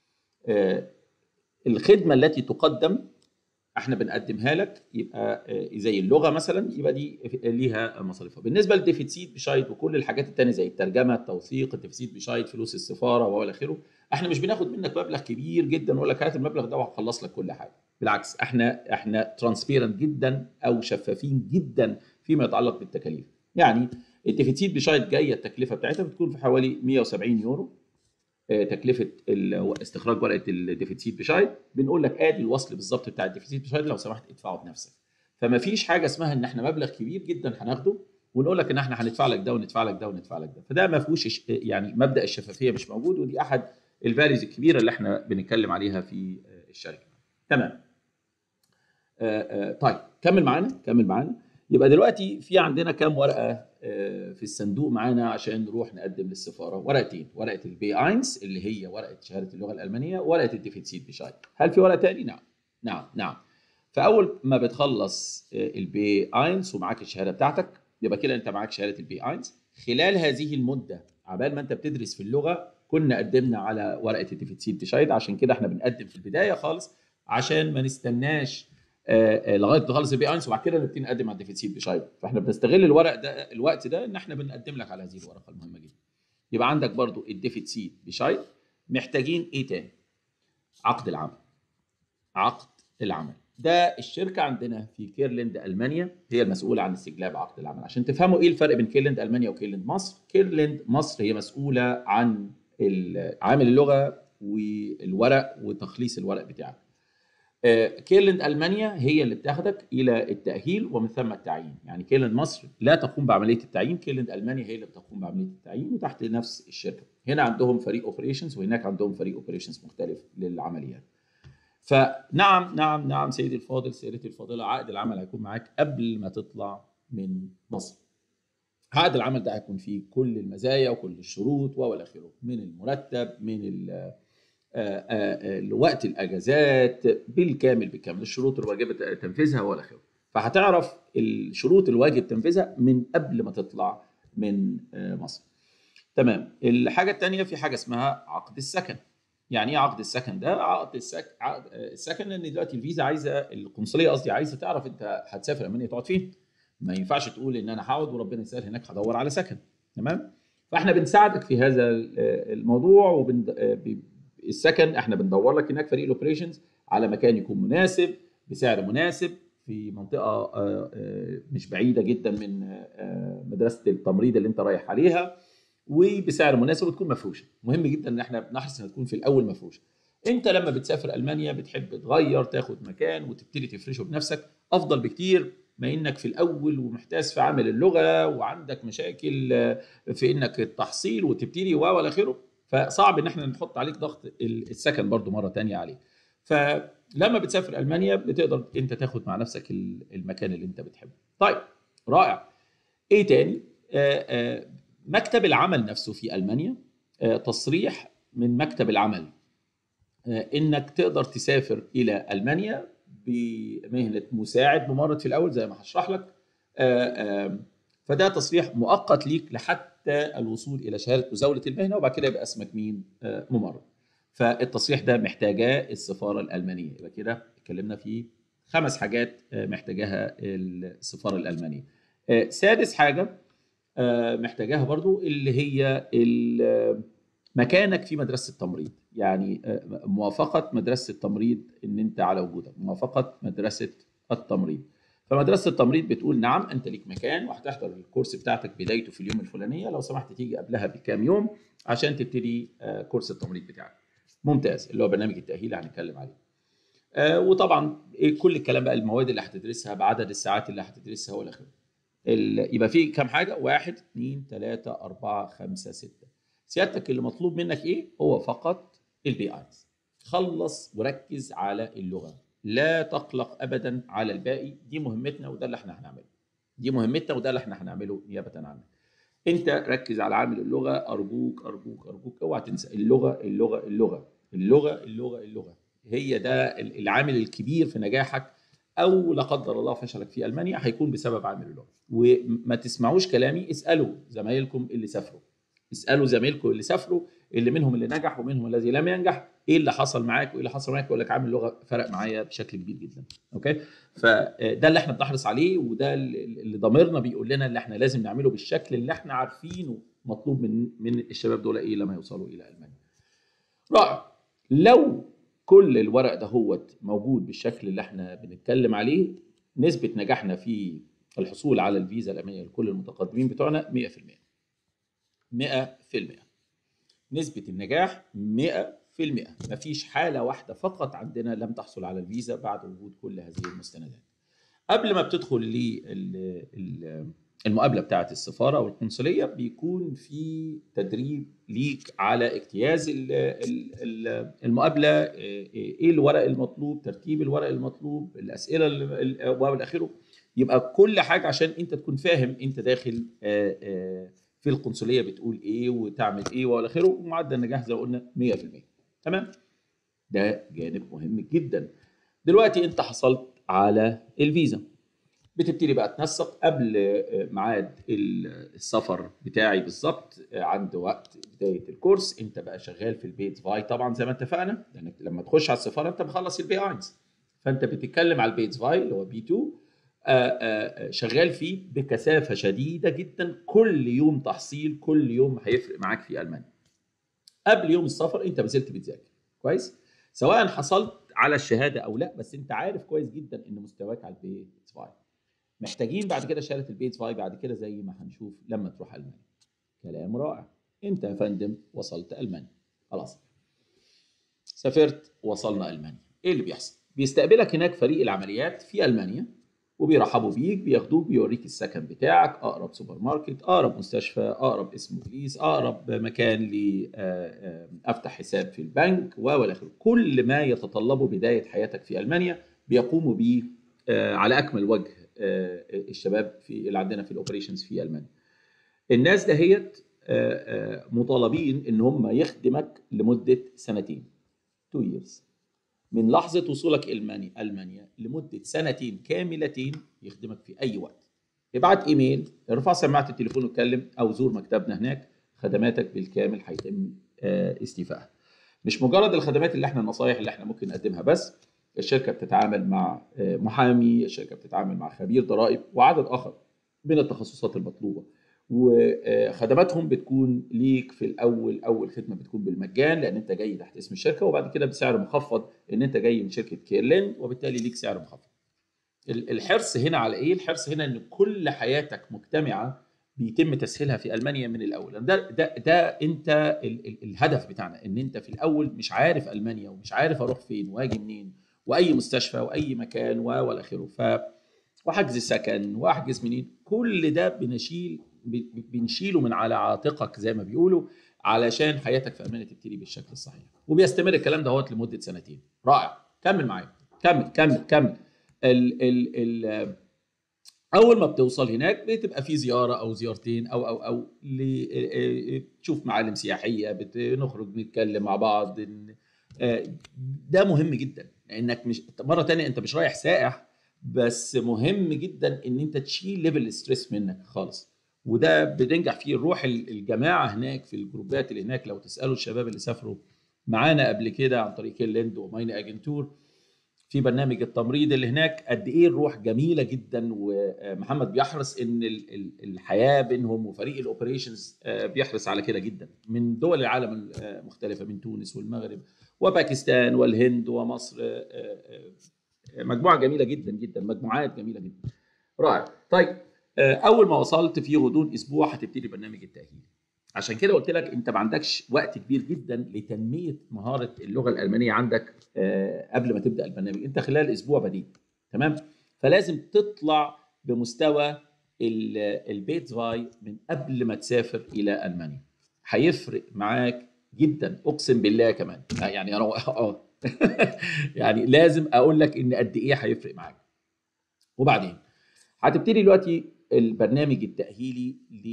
الخدمه التي تقدم احنا بنقدمها لك يبقى زي اللغه مثلا يبقى دي ليها مصاريفها بالنسبه للديفيتسيت بشايت وكل الحاجات الثانيه زي الترجمه التوثيق الديفيتسيت بشايت فلوس السفاره والى اخره احنا مش بناخد منك مبلغ كبير جدا ونقول لك هات المبلغ ده وهخلص لك كل حاجه بالعكس احنا احنا ترانسبيرنت جدا او شفافين جدا فيما يتعلق بالتكاليف يعني الديفيتسيت بشايت جايه التكلفه بتاعتها بتكون في حوالي 170 يورو تكلفه استخراج ورقه الديفيتسيت بشايت بنقول لك ادي الوصل بالظبط بتاع الديفيتسيت بشايت لو سمحت ادفعه بنفسك فما فيش حاجه اسمها ان احنا مبلغ كبير جدا هناخده ونقول لك ان احنا هندفع لك ده وندفع لك ده وندفع لك ده فده ما فيهوش يعني مبدا الشفافيه مش موجود ودي احد الفاليز الكبيره اللي احنا بنتكلم عليها في الشركه تمام طيب كمل معانا كمل معانا يبقى دلوقتي في عندنا كام ورقه آه، في الصندوق معانا عشان نروح نقدم للسفاره ورقتين ورقه البي اينز اللي هي ورقه شهاده اللغه الالمانيه ورقه الديفيتسيت بشاي هل في ورقه تاني نعم نعم نعم فاول ما بتخلص آه، البي اينز ومعاك الشهاده بتاعتك يبقى كده انت معاك شهاده البي اينز خلال هذه المده عبال ما انت بتدرس في اللغه كنا قدمنا على ورقه الديفيتسيت بشايد عشان كده احنا بنقدم في البدايه خالص عشان ما نستناش آه، آه، لغايه ما تخلص البي اينس وبعد كده نبتدي نقدم على الديفيسيت بشايب فاحنا بنستغل الورق ده الوقت ده ان احنا بنقدم لك على هذه الورقه المهمه جدا يبقى عندك برضو الديفيسيت بشايب محتاجين ايه تاني عقد العمل عقد العمل ده الشركه عندنا في كيرلند المانيا هي المسؤوله عن استجلاب عقد العمل عشان تفهموا ايه الفرق بين كيرلند المانيا وكيرلند مصر كيرلند مصر هي مسؤوله عن عامل اللغه والورق وتخليص الورق بتاعك آه، كيرلند المانيا هي اللي بتاخدك الى التاهيل ومن ثم التعيين يعني كيرلند مصر لا تقوم بعمليه التعيين كيرلند المانيا هي اللي بتقوم بعمليه التعيين وتحت نفس الشركه هنا عندهم فريق اوبريشنز وهناك عندهم فريق اوبريشنز مختلف للعمليات فنعم نعم نعم سيدي الفاضل سيدتي الفاضله عقد العمل هيكون معاك قبل ما تطلع من مصر عقد العمل ده هيكون فيه كل المزايا وكل الشروط والى اخره من المرتب من آه، آه، آه، وقت الاجازات بالكامل بالكامل الشروط الواجبه تنفيذها والى اخره فهتعرف الشروط الواجب تنفيذها من قبل ما تطلع من مصر تمام الحاجه الثانيه في حاجه اسمها عقد السكن يعني ايه عقد السكن ده عقد السكن عقد السكن ان دلوقتي الفيزا عايزه القنصليه قصدي عايزه تعرف انت هتسافر المانيا تقعد فين ما ينفعش تقول ان انا هقعد وربنا يسهل هناك هدور على سكن تمام فاحنا بنساعدك في هذا الموضوع وبن السكن احنا بندور لك هناك فريق الاوبريشنز على مكان يكون مناسب بسعر مناسب في منطقه آه، آه، مش بعيده جدا من آه، مدرسه التمريض اللي انت رايح عليها وبسعر مناسب وتكون مفروشه مهم جدا ان احنا بنحرص انها تكون في الاول مفروشه انت لما بتسافر المانيا بتحب تغير تاخد مكان وتبتدي تفرشه بنفسك افضل بكتير ما انك في الاول ومحتاس في عمل اللغه وعندك مشاكل في انك التحصيل وتبتدي و الى اخره فصعب ان احنا نحط عليك ضغط السكن برضو مره تانية عليك فلما بتسافر المانيا بتقدر انت تاخد مع نفسك المكان اللي انت بتحبه طيب رائع ايه تاني آآ آآ مكتب العمل نفسه في المانيا تصريح من مكتب العمل انك تقدر تسافر الى المانيا بمهنه مساعد ممرض في الاول زي ما هشرح لك فده تصريح مؤقت ليك لحتى الوصول الى شهاده مزاوله المهنه وبعد كده يبقى اسمك مين آه، ممرض فالتصريح ده محتاجاه السفاره الالمانيه يبقى كده اتكلمنا في خمس حاجات آه، محتاجاها السفاره الالمانيه آه، سادس حاجه محتاجاها برضو اللي هي مكانك في مدرسه التمريض يعني موافقه مدرسه التمريض ان انت على وجودك موافقه مدرسه التمريض فمدرسه التمريض بتقول نعم انت ليك مكان وهتحضر الكورس بتاعتك بدايته في اليوم الفلانيه لو سمحت تيجي قبلها بكام يوم عشان تبتدي آه، كورس التمريض بتاعك ممتاز اللي هو برنامج التاهيل اللي هنتكلم عليه آه، وطبعا إيه كل الكلام بقى المواد اللي هتدرسها بعدد الساعات اللي هتدرسها والى اخره يبقى في كام حاجه واحد اثنين ثلاثة أربعة خمسة ستة سيادتك اللي مطلوب منك ايه هو فقط البي ايز خلص وركز على اللغه لا تقلق ابدا على الباقي دي مهمتنا وده اللي احنا هنعمله دي مهمتنا وده اللي احنا هنعمله نيابه عنك انت ركز على عامل اللغه ارجوك ارجوك ارجوك اوعى تنسى اللغه اللغه اللغه اللغه اللغه اللغه هي ده العامل الكبير في نجاحك او لا قدر الله فشلك في المانيا هيكون بسبب عامل اللغه وما تسمعوش كلامي اسالوا زمايلكم اللي سافروا اسالوا زمايلكم اللي سافروا اللي منهم اللي نجح ومنهم الذي لم ينجح ايه اللي حصل معاك وايه اللي حصل معاك يقول لك عامل لغه فرق معايا بشكل كبير جدا اوكي فده اللي احنا بنحرص عليه وده اللي ضميرنا بيقول لنا اللي احنا لازم نعمله بالشكل اللي احنا عارفينه مطلوب من من الشباب دول ايه لما يوصلوا الى المانيا رائع لو كل الورق ده هو موجود بالشكل اللي احنا بنتكلم عليه نسبه نجاحنا في الحصول على الفيزا الامنيه لكل المتقدمين بتوعنا 100% 100% نسبة النجاح 100% مفيش حالة واحدة فقط عندنا لم تحصل على الفيزا بعد وجود كل هذه المستندات قبل ما بتدخل للمقابلة بتاعة السفارة أو القنصلية بيكون في تدريب ليك على اجتياز المقابلة ايه الورق المطلوب ترتيب الورق المطلوب الأسئلة والى آخره يبقى كل حاجه عشان انت تكون فاهم انت داخل آه، آه، في القنصليه بتقول ايه وتعمل ايه والى اخره ومعدل النجاح زي ما قلنا 100% تمام ده جانب مهم جدا دلوقتي انت حصلت على الفيزا بتبتدي بقى تنسق قبل آه، ميعاد السفر بتاعي بالظبط آه، عند وقت بدايه الكورس انت بقى شغال في البيت فاي طبعا زي ما اتفقنا لانك لما تخش على السفاره انت مخلص البي 1 فانت بتتكلم على البيت فاي اللي هو بي 2 آه، آه، آه، شغال فيه بكثافه شديده جدا كل يوم تحصيل كل يوم هيفرق معاك في المانيا قبل يوم السفر انت ما زلت بتذاكر كويس سواء حصلت على الشهاده او لا بس انت عارف كويس جدا ان مستواك على البيت فاي محتاجين بعد كده شهاده البيت فاي بعد كده زي ما هنشوف لما تروح المانيا كلام رائع انت يا فندم وصلت المانيا خلاص سافرت وصلنا المانيا ايه اللي بيحصل بيستقبلك هناك فريق العمليات في المانيا وبيرحبوا بيك بياخدوك بيوريك السكن بتاعك اقرب سوبر ماركت اقرب مستشفى اقرب اسم بوليس اقرب مكان ل افتح حساب في البنك والى اخره كل ما يتطلبه بدايه حياتك في المانيا بيقوموا به آه، على اكمل وجه آه، الشباب في اللي عندنا في الاوبريشنز في المانيا الناس دهيت آه، آه، مطالبين ان هم يخدمك لمده سنتين 2 years من لحظه وصولك المانيا المانيا لمده سنتين كاملتين يخدمك في اي وقت ابعت ايميل ارفع سماعه التليفون واتكلم او زور مكتبنا هناك خدماتك بالكامل هيتم آه، استيفائها مش مجرد الخدمات اللي احنا النصايح اللي احنا ممكن نقدمها بس الشركه بتتعامل مع آه، محامي الشركه بتتعامل مع خبير ضرائب وعدد اخر من التخصصات المطلوبه وخدماتهم بتكون ليك في الاول اول خدمه بتكون بالمجان لان انت جاي تحت اسم الشركه وبعد كده بسعر مخفض ان انت جاي من شركه كيرلين وبالتالي ليك سعر مخفض. ال- الحرص هنا على ايه؟ الحرص هنا ان كل حياتك مجتمعه بيتم تسهيلها في المانيا من الاول ده ده ده انت ال ال الهدف بتاعنا ان انت في الاول مش عارف المانيا ومش عارف اروح فين واجي منين واي مستشفى واي مكان و والى اخره ف وحجز سكن واحجز منين كل ده بنشيل ب- بنشيله من على عاتقك زي ما بيقولوا علشان حياتك في المانيا تبتدي بالشكل الصحيح وبيستمر الكلام ده لمده سنتين رائع كمل معايا كمل كمل كمل ال ال ال اول ما بتوصل هناك بتبقى في زياره او زيارتين او او او ل- تشوف معالم سياحيه بنخرج نتكلم مع بعض ن- آه، ده مهم جدا لانك مش مره تانية انت مش رايح سائح بس مهم جدا ان انت تشيل ليفل الستريس منك خالص وده بننجح فيه روح ال- الجماعه هناك في الجروبات اللي هناك لو تسالوا الشباب اللي سافروا معانا قبل كده عن طريق كيرلند وماينا اجنتور في برنامج التمريض اللي هناك قد ايه الروح جميله جدا ومحمد بيحرص ان ال- ال- الحياه بينهم وفريق الاوبريشنز آه، بيحرص على كده جدا من دول العالم المختلفه من تونس والمغرب وباكستان والهند ومصر آه، آه، آه، مجموعه جميله جدا جدا مجموعات جميله جدا رائع طيب آه، اول ما وصلت في غضون اسبوع هتبتدي برنامج التاهيل عشان كده قلت لك انت ما عندكش وقت كبير جدا لتنميه مهاره اللغه الالمانيه عندك آه، قبل ما تبدا البرنامج انت خلال اسبوع بديت تمام فلازم تطلع بمستوى ال- البيت فاي من قبل ما تسافر الى المانيا هيفرق معاك جدا اقسم بالله كمان آه، يعني انا اه يعني لازم اقول لك ان قد ايه هيفرق معاك وبعدين هتبتدي دلوقتي البرنامج التاهيلي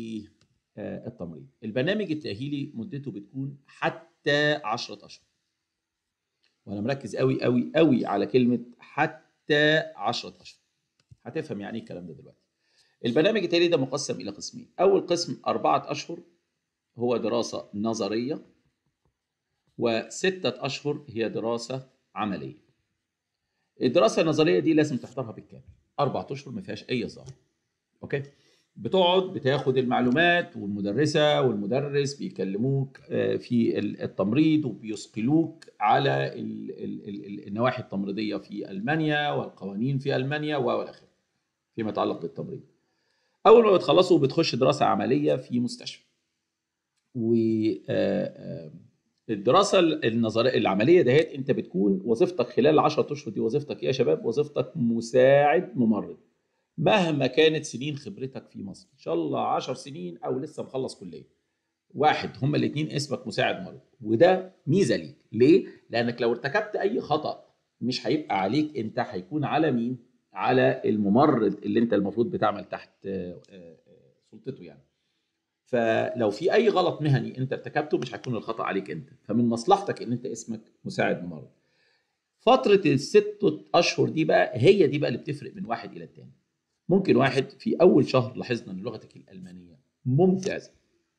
للتمريض البرنامج التاهيلي مدته بتكون حتى 10 اشهر وانا مركز قوي قوي قوي على كلمه حتى 10 اشهر هتفهم يعني ايه الكلام ده دلوقتي البرنامج التالي ده مقسم الى قسمين اول قسم اربعه اشهر هو دراسه نظريه وستة أشهر هي دراسة عملية الدراسة النظرية دي لازم تحضرها بالكامل أربعة أشهر ما فيهاش أي ظاهر أوكي بتقعد بتاخد المعلومات والمدرسة والمدرس بيكلموك آه، في ال- التمريض وبيثقلوك على ال- ال- ال- ال- النواحي التمريضية في ألمانيا والقوانين في ألمانيا والى آخره فيما يتعلق بالتمريض أول ما بتخلصوا بتخش دراسة عملية في مستشفى و آه، آه، الدراسه النظريه العمليه دهيت انت بتكون وظيفتك خلال ال 10 اشهر دي وظيفتك إيه يا شباب وظيفتك مساعد ممرض مهما كانت سنين خبرتك في مصر ان شاء الله 10 سنين او لسه مخلص كليه واحد هما الاثنين اسمك مساعد ممرض وده ميزه ليك ليه لانك لو ارتكبت اي خطا مش هيبقى عليك انت هيكون على مين على الممرض اللي انت المفروض بتعمل تحت آه، آه، آه، سلطته يعني فلو في اي غلط مهني انت ارتكبته مش هيكون الخطا عليك انت فمن مصلحتك ان انت اسمك مساعد ممرض فتره الست اشهر دي بقى هي دي بقى اللي بتفرق من واحد الى التاني ممكن واحد في اول شهر لاحظنا ان لغتك الالمانيه ممتازه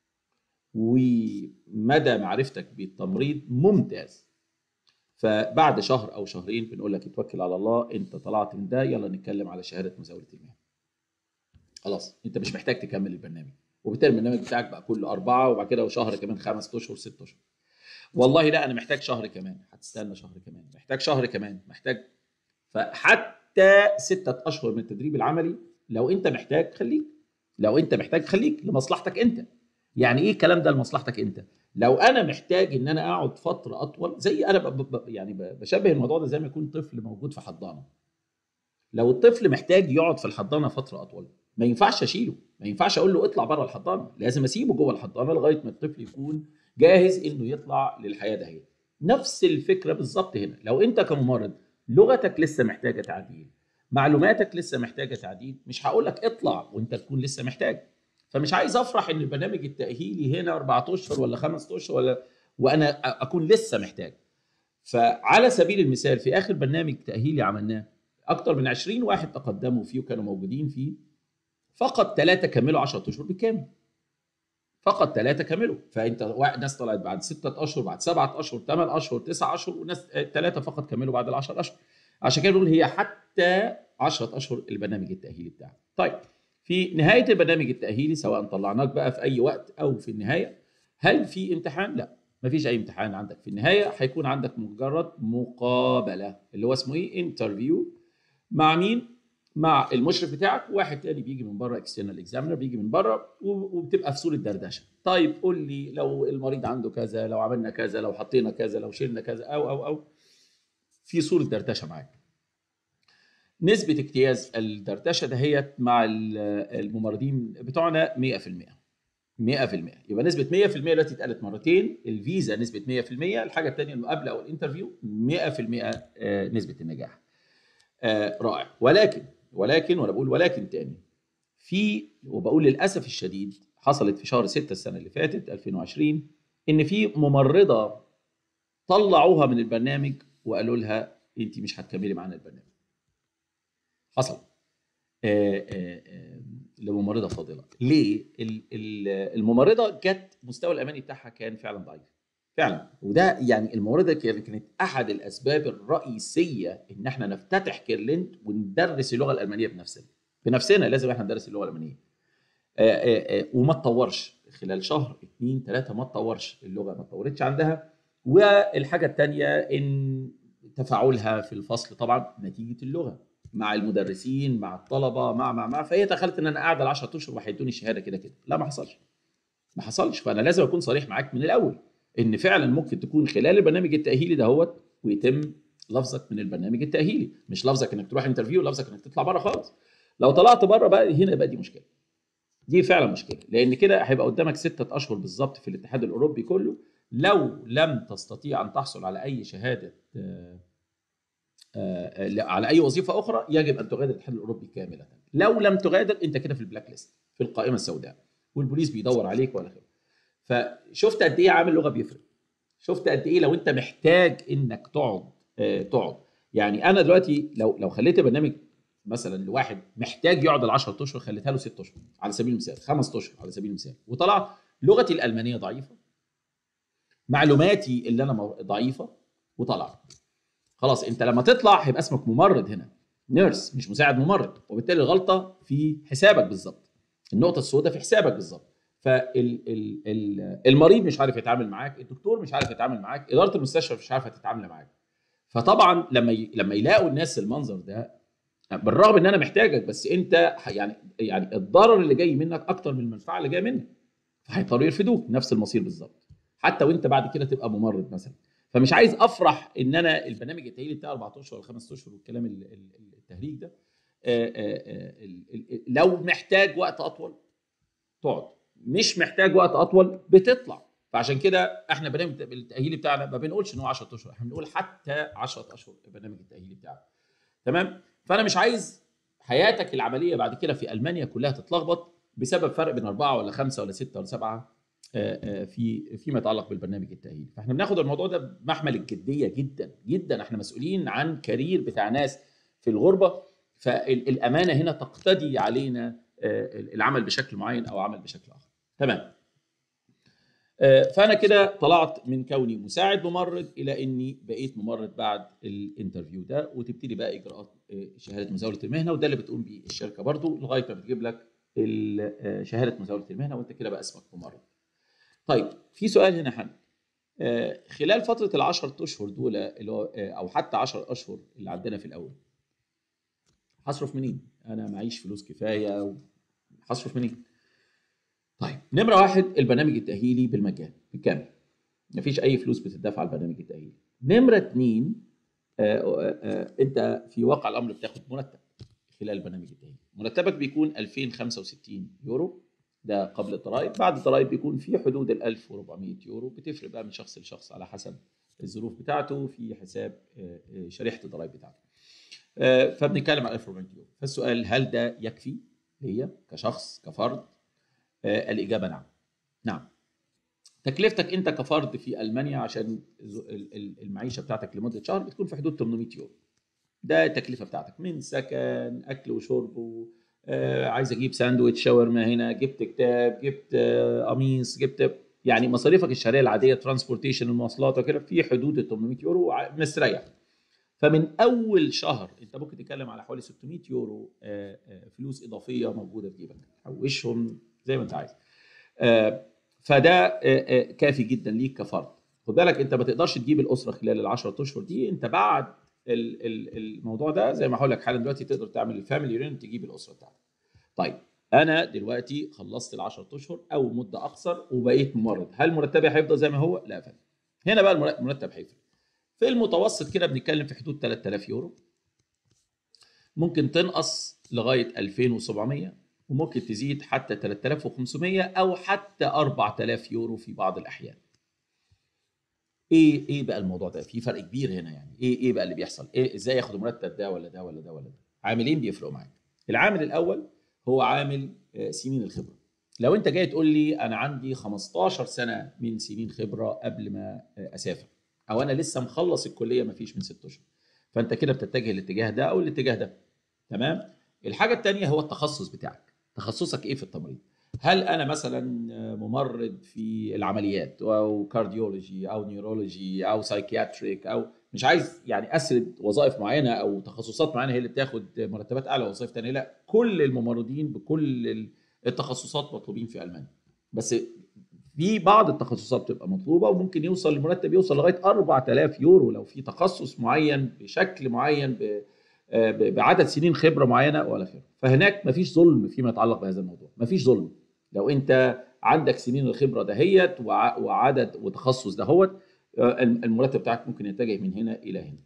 ومدى معرفتك بالتمريض ممتاز فبعد شهر او شهرين بنقول لك اتوكل على الله انت طلعت من ده يلا نتكلم على شهاده مزاوله المهنه خلاص انت مش محتاج تكمل البرنامج وبالتالي البرنامج بتاعك بقى كله اربعه وبعد كده شهر كمان خمس اشهر ست اشهر والله لا انا محتاج شهر كمان هتستنى شهر كمان محتاج شهر كمان محتاج فحتى ستة اشهر من التدريب العملي لو انت محتاج خليك لو انت محتاج خليك لمصلحتك انت يعني ايه الكلام ده لمصلحتك انت لو انا محتاج ان انا اقعد فتره اطول زي انا ب ب يعني بشبه الموضوع ده زي ما يكون طفل موجود في حضانه لو الطفل محتاج يقعد في الحضانه فتره اطول ما ينفعش اشيله ما ينفعش اقول له اطلع بره الحضانه لازم اسيبه جوه الحضانه لغايه ما الطفل يكون جاهز انه يطلع للحياه دهية نفس الفكره بالظبط هنا لو انت كممرض لغتك لسه محتاجه تعديل معلوماتك لسه محتاجه تعديل مش هقول لك اطلع وانت تكون لسه محتاج فمش عايز افرح ان البرنامج التاهيلي هنا اربع اشهر ولا خمس اشهر ولا وانا اكون لسه محتاج فعلى سبيل المثال في اخر برنامج تاهيلي عملناه اكتر من 20 واحد تقدموا فيه وكانوا موجودين فيه فقط ثلاثه كملوا 10 اشهر بالكامل فقط ثلاثه كملوا فانت ناس طلعت بعد ستة اشهر بعد سبعة اشهر ثمان اشهر تسعة اشهر وناس ثلاثه فقط كملوا بعد ال 10 اشهر عشان كده نقول هي حتى 10 اشهر البرنامج التاهيلي بتاعك طيب في نهايه البرنامج التاهيلي سواء طلعناك بقى في اي وقت او في النهايه هل في امتحان لا مفيش اي امتحان عندك في النهايه هيكون عندك مجرد مقابله اللي هو اسمه ايه انترفيو مع مين مع المشرف بتاعك وواحد تاني بيجي من بره اكسترنال اكزامينر بيجي من بره وبتبقى في صوره دردشه طيب قول لي لو المريض عنده كذا لو عملنا كذا لو حطينا كذا لو شلنا كذا او او او في صوره دردشه معاك نسبة اجتياز الدردشة دهيت مع الممرضين بتوعنا 100% 100% يبقى نسبة 100% دلوقتي اتقالت مرتين الفيزا نسبة 100% الحاجة الثانية المقابلة أو الانترفيو 100% نسبة النجاح رائع ولكن ولكن وانا بقول ولكن تاني في وبقول للاسف الشديد حصلت في شهر 6 السنه اللي فاتت 2020 ان في ممرضه طلعوها من البرنامج وقالوا لها انت مش هتكملي معانا البرنامج حصل آآ آآ لممرضه فاضله ليه الممرضه جت مستوى الاماني بتاعها كان فعلا ضعيف فعلا وده يعني الممرضه كانت احد الاسباب الرئيسيه ان احنا نفتتح كيرلند وندرس اللغه الالمانيه بنفسنا بنفسنا لازم احنا ندرس اللغه الالمانيه آآ آآ وما تطورش خلال شهر اثنين ثلاثه ما تطورش اللغه ما اتطورتش عندها والحاجه الثانيه ان تفاعلها في الفصل طبعا نتيجه اللغه مع المدرسين مع الطلبه مع مع مع فهي تخيلت ان انا قاعد ال 10 اشهر وهيدوني الشهاده كده كده لا ما حصلش ما حصلش فانا لازم اكون صريح معاك من الاول ان فعلا ممكن تكون خلال البرنامج التاهيلي دهوت ويتم لفظك من البرنامج التاهيلي مش لفظك انك تروح انترفيو لفظك انك تطلع بره خالص لو طلعت بره بقى هنا بقى دي مشكله دي فعلا مشكله لان كده هيبقى قدامك ستة اشهر بالظبط في الاتحاد الاوروبي كله لو لم تستطيع ان تحصل على اي شهاده آآ آآ على اي وظيفه اخرى يجب ان تغادر الاتحاد الاوروبي كامله لو لم تغادر انت كده في البلاك ليست في القائمه السوداء والبوليس بيدور عليك ولا خير فشفت قد ايه عامل لغه بيفرق شفت قد ايه لو انت محتاج انك تقعد آه تقعد يعني انا دلوقتي لو لو خليت البرنامج مثلا لواحد محتاج يقعد ال 10 اشهر خليتها له 6 اشهر على سبيل المثال 5 اشهر على سبيل المثال وطلع لغتي الالمانيه ضعيفه معلوماتي اللي انا ضعيفه وطلع خلاص انت لما تطلع هيبقى اسمك ممرض هنا نيرس مش مساعد ممرض وبالتالي الغلطه في حسابك بالظبط النقطه السوداء في حسابك بالظبط فالمريض مش عارف يتعامل معاك الدكتور مش عارف يتعامل معاك اداره المستشفى مش عارفه تتعامل معاك فطبعا لما ي... لما يلاقوا الناس المنظر ده بالرغم ان انا محتاجك بس انت يعني يعني الضرر اللي جاي منك اكتر من المنفعه اللي جايه منك فهيضطروا يرفدوك نفس المصير بالظبط حتى وانت بعد كده تبقى ممرض مثلا فمش عايز افرح ان انا البرنامج التاهيلي بتاع 4 اشهر ولا 5 اشهر والكلام التهريج ده آآ آآ لو محتاج وقت اطول تقعد مش محتاج وقت اطول بتطلع فعشان كده احنا برنامج التاهيلي بتاعنا ما بنقولش ان هو 10 اشهر احنا بنقول حتى 10 اشهر البرنامج التاهيلي بتاعنا تمام فانا مش عايز حياتك العمليه بعد كده في المانيا كلها تتلخبط بسبب فرق بين اربعه ولا خمسه ولا سته ولا سبعه آه، آه، في فيما يتعلق بالبرنامج التاهيلي فاحنا بناخد الموضوع ده بمحمل الجديه جدا جدا احنا مسؤولين عن كارير بتاع ناس في الغربه فالامانه هنا تقتضي علينا آه، العمل بشكل معين او عمل بشكل اخر تمام فانا كده طلعت من كوني مساعد ممرض الى اني بقيت ممرض بعد الانترفيو ده وتبتدي بقى اجراءات شهاده مزاوله المهنه وده اللي بتقوم بيه الشركه برضو لغايه ما بتجيب لك شهاده مزاوله المهنه وانت كده بقى اسمك ممرض طيب في سؤال هنا حل آه، خلال فتره العشر اشهر دول اللي هو آه، او حتى 10 اشهر اللي عندنا في الاول هصرف منين؟ انا معيش فلوس كفايه هصرف منين؟ طيب نمره واحد البرنامج التاهيلي بالمجان بالكامل مفيش اي فلوس بتدفع على البرنامج التاهيلي نمره اثنين آه، آه، انت في واقع الامر بتاخد مرتب خلال البرنامج التاهيلي مرتبك بيكون 2065 يورو ده قبل الضرائب بعد الضرائب بيكون في حدود ال 1400 يورو بتفرق بقى من شخص لشخص على حسب الظروف بتاعته في حساب آه، آه، شريحه الضرائب بتاعته آه، فبنتكلم على 1400 يورو فالسؤال هل ده يكفي ليا كشخص كفرد الاجابه نعم نعم تكلفتك انت كفرد في المانيا عشان المعيشه بتاعتك لمده شهر بتكون في حدود 800 يورو ده التكلفه بتاعتك من سكن اكل وشرب آه عايز اجيب ساندويتش شاورما هنا جبت كتاب جبت آه قميص جبت يعني مصاريفك الشهريه العاديه ترانسبورتيشن المواصلات وكده في حدود ال 800 يورو مستريح فمن اول شهر انت ممكن تتكلم على حوالي 600 يورو آه آه فلوس اضافيه موجوده في جيبك حوشهم زي ما انت عايز آه فده آه، آه، كافي جدا ليك كفرد خد بالك انت ما تقدرش تجيب الاسره خلال ال 10 اشهر دي انت بعد الموضوع ده زي ما هقول لك حالا دلوقتي تقدر تعمل الفاميلي يونت تجيب الاسره بتاعتك. طيب انا دلوقتي خلصت ال 10 اشهر او مده اقصر وبقيت ممرض، هل مرتبي هيفضل زي ما هو؟ لا فندم. هنا بقى المرتب هيفرق. في المتوسط كده بنتكلم في حدود 3000 يورو. ممكن تنقص لغايه 2700 وممكن تزيد حتى 3500 او حتى 4000 يورو في بعض الاحيان. ايه ايه بقى الموضوع ده في فرق كبير هنا يعني ايه ايه بقى اللي بيحصل ايه ازاي ياخد مرتب ده ولا ده ولا ده ولا ده عاملين بيفرقوا معاك العامل الاول هو عامل آه، سنين الخبره لو انت جاي تقول لي انا عندي 15 سنه من سنين خبره قبل ما آه، اسافر او انا لسه مخلص الكليه ما فيش من 6 اشهر فانت كده بتتجه الاتجاه ده او الاتجاه ده تمام الحاجه الثانيه هو التخصص بتاعك تخصصك ايه في التمريض هل انا مثلا ممرض في العمليات او كارديولوجي او نيورولوجي او سايكياتريك او مش عايز يعني اسرد وظائف معينه او تخصصات معينه هي اللي بتاخد مرتبات اعلى وظائف ثانيه لا كل الممرضين بكل التخصصات مطلوبين في المانيا بس في بعض التخصصات بتبقى مطلوبه وممكن يوصل المرتب يوصل لغايه 4000 يورو لو في تخصص معين بشكل معين ب بعدد سنين خبره معينه ولا خير فهناك مفيش ظلم فيما يتعلق بهذا الموضوع مفيش ظلم لو انت عندك سنين الخبره دهيت وعدد وتخصص دهوت آه، المرتب بتاعك ممكن يتجه من هنا الى هنا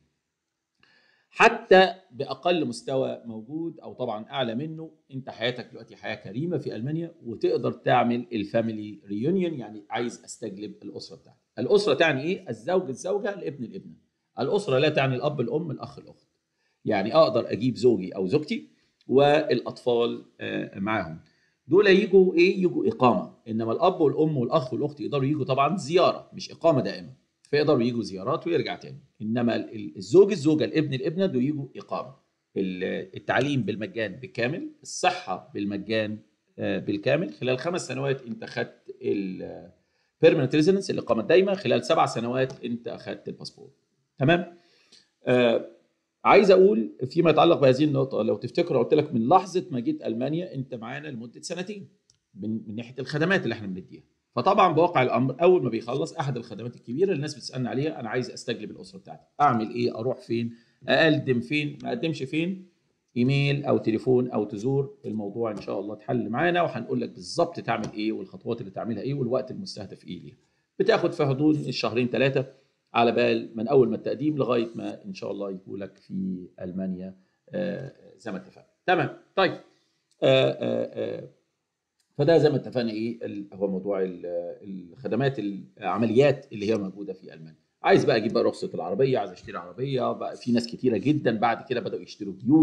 حتى باقل مستوى موجود او طبعا اعلى منه انت حياتك دلوقتي حياه كريمه في المانيا وتقدر تعمل الفاميلي ريونيون يعني عايز استجلب الاسره بتاعتي الاسره تعني ايه الزوج الزوجه الابن الابنه الاسره لا تعني الاب الام الاخ الاخت يعني اقدر اجيب زوجي او زوجتي والاطفال آه، معاهم دول يجوا ايه يجوا اقامه انما الاب والام والاخ والاخت يقدروا يجوا طبعا زياره مش اقامه دائمه فيقدروا يجوا زيارات ويرجع تاني انما الزوج الزوجه الابن الابنه دول يجوا اقامه التعليم بالمجان بالكامل الصحه بالمجان آه، بالكامل خلال خمس سنوات انت خدت البيرمننت ريزيدنس الاقامه الدائمه خلال سبع سنوات انت اخذت الباسبور تمام آه عايز اقول فيما يتعلق بهذه النقطه لو تفتكر قلت لك من لحظه ما جيت المانيا انت معانا لمده سنتين من, من ناحيه الخدمات اللي احنا بنديها فطبعا بواقع الامر اول ما بيخلص احد الخدمات الكبيره اللي الناس بتسالني عليها انا عايز استجلب الاسره بتاعتي اعمل ايه اروح فين اقدم فين ما اقدمش فين ايميل او تليفون او تزور الموضوع ان شاء الله اتحل معانا وهنقول لك بالظبط تعمل ايه والخطوات اللي تعملها ايه والوقت المستهدف ايه ليها بتاخد في حدود الشهرين ثلاثه على بال من اول ما التقديم لغايه ما ان شاء الله يكون لك في المانيا آه، زي ما اتفقنا تمام طيب آه، آه، فده زي ما اتفقنا ايه هو موضوع الخدمات العمليات اللي هي موجوده في المانيا عايز بقى اجيب بقى رخصه العربيه عايز اشتري عربيه بقى في ناس كتيره جدا بعد كده بداوا يشتروا بيوت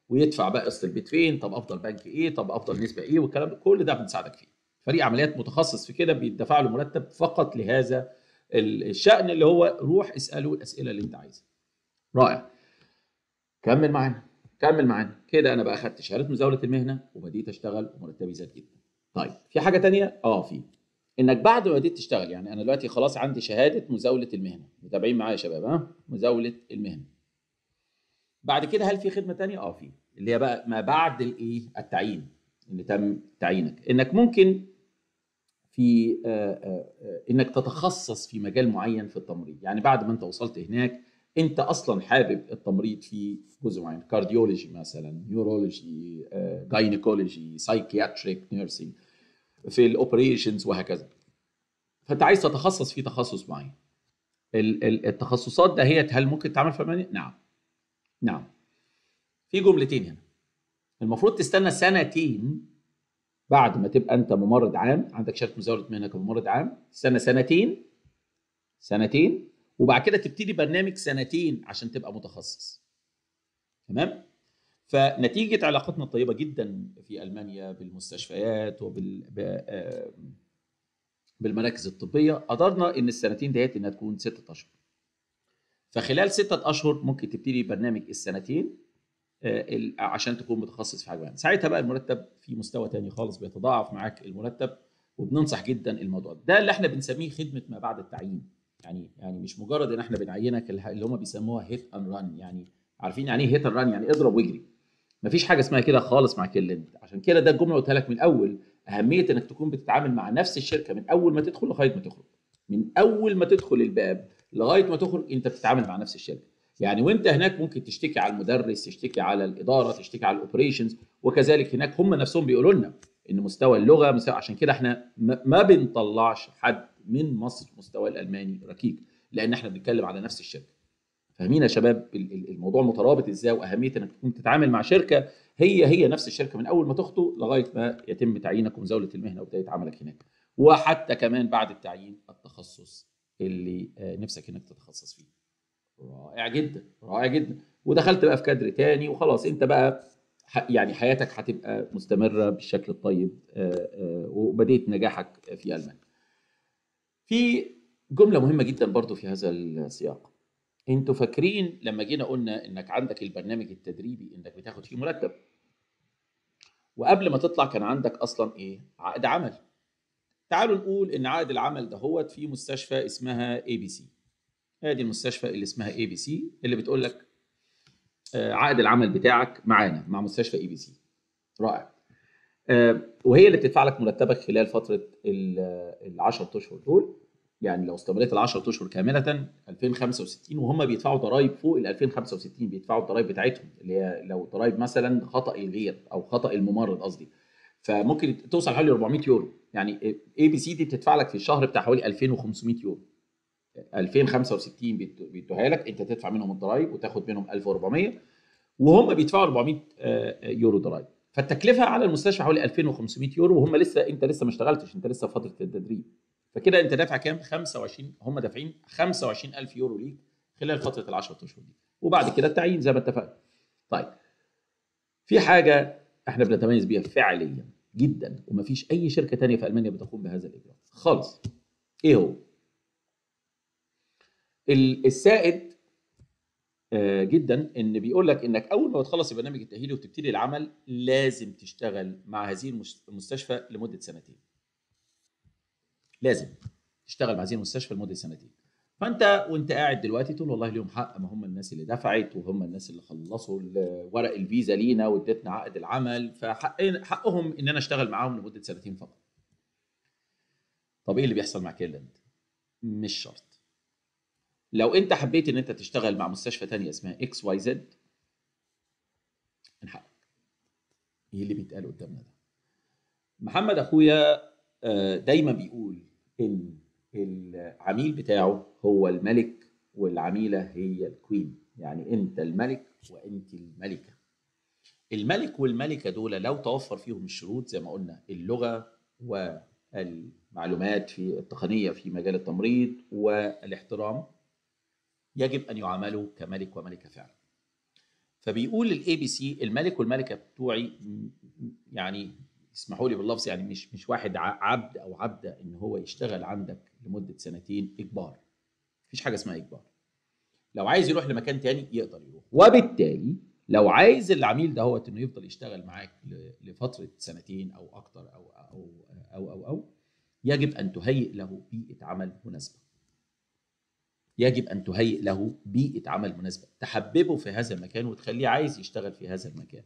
ويدفع بقى قسط البيت فين طب افضل بنك ايه طب افضل نسبه ايه والكلام ده كل ده بنساعدك فيه فريق عمليات متخصص في كده بيدفع له مرتب فقط لهذا الشأن اللي هو روح اساله الاسئله اللي انت عايزها رائع كمل معانا كمل معانا كده انا بقى اخدت شهاده مزاوله المهنه وبديت اشتغل ومرتبي زاد جدا طيب في حاجه تانية اه في انك بعد ما بديت تشتغل يعني انا دلوقتي خلاص عندي شهاده مزاوله المهنه متابعين معايا يا شباب ها مزاوله المهنه بعد كده هل في خدمه تانية اه في اللي هي بقى ما بعد الايه التعيين اللي تم تعيينك انك ممكن في آآ آآ انك تتخصص في مجال معين في التمريض يعني بعد ما انت وصلت هناك انت اصلا حابب التمريض في جزء معين كارديولوجي مثلا نيورولوجي جاينيكولوجي سايكياتريك نيرسينج في الاوبريشنز وهكذا فانت عايز تتخصص في تخصص معين التخصصات ده هي هل ممكن تعمل في المانيا؟ نعم نعم في جملتين هنا المفروض تستنى سنتين بعد ما تبقى انت ممرض عام عندك شهاده مزاوله مهنه كممرض عام تستنى سنتين سنتين وبعد كده تبتدي برنامج سنتين عشان تبقى متخصص تمام فنتيجه علاقتنا الطيبه جدا في المانيا بالمستشفيات وبال بالمراكز الطبيه قدرنا ان السنتين ديت انها تكون ستة اشهر فخلال ستة اشهر ممكن تبتدي برنامج السنتين عشان تكون متخصص في حاجه معينه ساعتها بقى المرتب في مستوى تاني خالص بيتضاعف معاك المرتب وبننصح جدا الموضوع ده ده اللي احنا بنسميه خدمه ما بعد التعيين يعني يعني مش مجرد ان احنا بنعينك اللي هم بيسموها هيت ان ران يعني عارفين يعني ايه هيت ان ران يعني اضرب واجري مفيش حاجه اسمها كده خالص مع كلمه عشان كده ده الجمله قلتها لك من الاول اهميه انك تكون بتتعامل مع نفس الشركه من اول ما تدخل لغايه ما تخرج من اول ما تدخل الباب لغايه ما تخرج انت بتتعامل مع نفس الشركه يعني وانت هناك ممكن تشتكي على المدرس تشتكي على الاداره تشتكي على الاوبريشنز وكذلك هناك هم نفسهم بيقولوا لنا ان مستوى اللغه مستوى عشان كده احنا ما بنطلعش حد من مصر مستوى الالماني ركيك لان احنا بنتكلم على نفس الشركه فاهمين يا شباب الموضوع مترابط ازاي واهميه انك تكون تتعامل مع شركه هي هي نفس الشركه من اول ما تخطو لغايه ما يتم تعيينك ومزاوله المهنه وبدايه عملك هناك وحتى كمان بعد التعيين التخصص اللي نفسك انك تتخصص فيه رائع جدا رائع جدا ودخلت بقى في كادر تاني وخلاص انت بقى يعني حياتك هتبقى مستمره بالشكل الطيب وبديت نجاحك في المانيا. في جمله مهمه جدا برضو في هذا السياق. انتوا فاكرين لما جينا قلنا انك عندك البرنامج التدريبي انك بتاخد فيه مرتب. وقبل ما تطلع كان عندك اصلا ايه؟ عقد عمل. تعالوا نقول ان عقد العمل ده هو في مستشفى اسمها اي بي سي. هذه المستشفى اللي اسمها اي بي سي اللي بتقول لك عقد العمل بتاعك معانا مع مستشفى اي بي سي رائع وهي اللي بتدفع لك مرتبك خلال فتره ال 10 اشهر دول يعني لو استمريت ال 10 اشهر كامله 2065 وهم بيدفعوا ضرائب فوق ال 2065 بيدفعوا الضرائب بتاعتهم اللي هي لو ضرائب مثلا خطا الغير او خطا الممرض قصدي فممكن توصل حوالي 400 يورو يعني اي بي سي دي بتدفع لك في الشهر بتاع حوالي 2500 يورو 2065 بيدوها لك انت تدفع منهم الضرايب وتاخد منهم 1400 وهم بيدفعوا 400 يورو ضرايب فالتكلفه على المستشفى حوالي 2500 يورو وهم لسه انت لسه ما اشتغلتش انت لسه في فتره التدريب فكده انت دافع كام 25 هم دافعين 25000 يورو ليك خلال فتره ال 10 اشهر دي وبعد كده التعيين زي ما اتفقنا طيب في حاجه احنا بنتميز بيها فعليا جدا ومفيش اي شركه تانية في المانيا بتقوم بهذا الاجراء خالص ايه هو السائد جدا ان بيقول لك انك اول ما تخلص البرنامج التاهيلي وتبتدي العمل لازم تشتغل مع هذه المستشفى لمده سنتين. لازم تشتغل مع هذه المستشفى لمده سنتين. فانت وانت قاعد دلوقتي تقول والله ليهم حق ما هم الناس اللي دفعت وهم الناس اللي خلصوا ورق الفيزا لينا وادتنا عقد العمل فحقهم ان انا اشتغل معاهم لمده سنتين فقط. طب ايه اللي بيحصل مع كيرلاند؟ مش شرط. لو انت حبيت ان انت تشتغل مع مستشفى تانية اسمها اكس واي زد من حقك ايه اللي بيتقال قدامنا ده محمد اخويا دايما بيقول ان العميل بتاعه هو الملك والعميله هي الكوين يعني انت الملك وانت الملكه الملك والملكه دول لو توفر فيهم الشروط زي ما قلنا اللغه والمعلومات في التقنيه في مجال التمريض والاحترام يجب ان يعاملوا كملك وملكه فعلا. فبيقول الاي بي سي الملك والملكه بتوعي م- م- يعني اسمحوا لي باللفظ يعني مش مش واحد ع- عبد او عبده ان هو يشتغل عندك لمده سنتين اجبار مفيش حاجه اسمها اجبار لو عايز يروح لمكان تاني يقدر يروح وبالتالي لو عايز العميل ده هو انه يفضل يشتغل معاك ل- لفتره سنتين او اكتر او او او او, أو يجب ان تهيئ له بيئه عمل مناسبه يجب ان تهيئ له بيئه عمل مناسبه تحببه في هذا المكان وتخليه عايز يشتغل في هذا المكان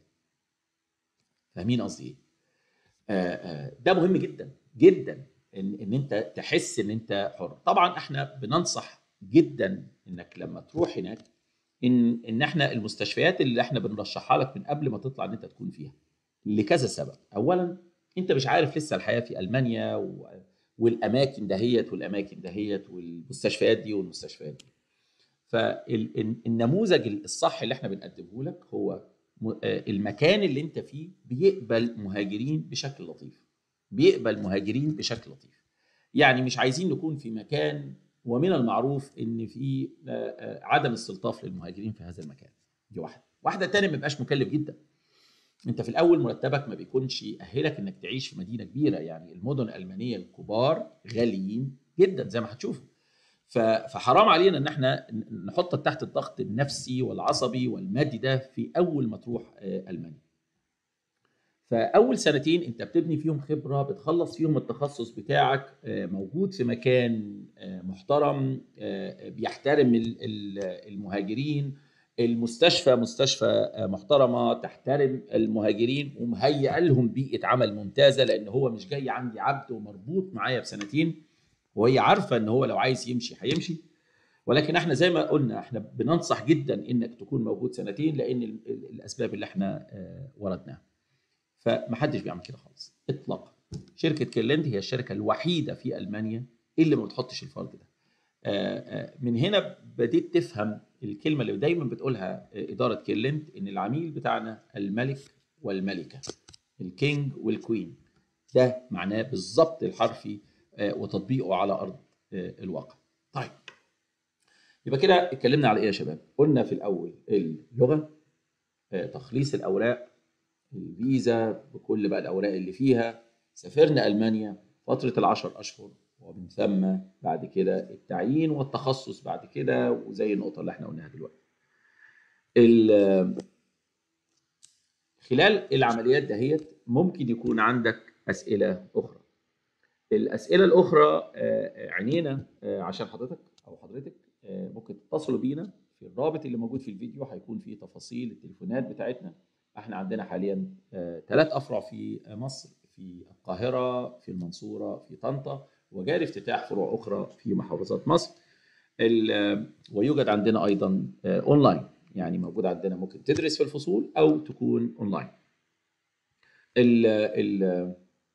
فاهمين قصدي ايه آه، آه، ده مهم جدا جدا ان ان انت تحس ان انت حر طبعا احنا بننصح جدا انك لما تروح هناك ان ان احنا المستشفيات اللي احنا بنرشحها لك من قبل ما تطلع ان انت تكون فيها لكذا سبب اولا انت مش عارف لسه الحياه في المانيا و... والاماكن دهيت والاماكن دهيت والمستشفيات دي والمستشفيات دي فالنموذج الصح اللي احنا بنقدمه لك هو م- آه، المكان اللي انت فيه بيقبل مهاجرين بشكل لطيف بيقبل مهاجرين بشكل لطيف يعني مش عايزين نكون في مكان ومن المعروف ان في آه، آه، عدم استلطاف للمهاجرين في هذا المكان دي واحده واحده تانية ما يبقاش مكلف جدا انت في الاول مرتبك ما بيكونش يأهلك انك تعيش في مدينه كبيره يعني المدن الالمانيه الكبار غاليين جدا زي ما هتشوفوا ف- فحرام علينا ان احنا ن- نحطك تحت الضغط النفسي والعصبي والمادي ده في اول ما تروح آه، المانيا فاول سنتين انت بتبني فيهم خبره بتخلص فيهم التخصص بتاعك آه، موجود في مكان آه، محترم آه، بيحترم ال- ال- المهاجرين المستشفى مستشفى آه، محترمه تحترم المهاجرين ومهيئه لهم بيئه عمل ممتازه لان هو مش جاي عندي عبد ومربوط معايا بسنتين وهي عارفه ان هو لو عايز يمشي هيمشي ولكن احنا زي ما قلنا احنا بننصح جدا انك تكون موجود سنتين لان ال- ال- الاسباب اللي احنا آه، وردناها فمحدش بيعمل كده خالص اطلاقا شركه كيرلند هي الشركه الوحيده في المانيا اللي ما بتحطش الفرق ده آه، آه، من هنا بديت تفهم الكلمه اللي دايما بتقولها آه، اداره كيرلند ان العميل بتاعنا الملك والملكه الكينج والكوين ده معناه بالظبط الحرفي آه، وتطبيقه على ارض آه، الواقع طيب يبقى كده اتكلمنا على ايه يا شباب قلنا في الاول اللغه آه، تخليص الاوراق الفيزا بكل بقى الاوراق اللي فيها سافرنا المانيا فتره العشر اشهر ومن ثم بعد كده التعيين والتخصص بعد كده وزي النقطه اللي احنا قلناها دلوقتي ال- خلال العمليات دهيت ممكن يكون عندك اسئله اخرى الاسئله الاخرى آه، آه، عينينا آه، عشان حضرتك او حضرتك آه، ممكن تتصلوا بينا في الرابط اللي موجود في الفيديو هيكون فيه تفاصيل التليفونات بتاعتنا احنا عندنا حاليا ثلاث افرع في مصر في القاهره في المنصوره في طنطا وجاري افتتاح فروع اخرى في محافظات مصر ال- ويوجد عندنا ايضا آه، اونلاين يعني موجود عندنا ممكن تدرس في الفصول او تكون اونلاين ال ال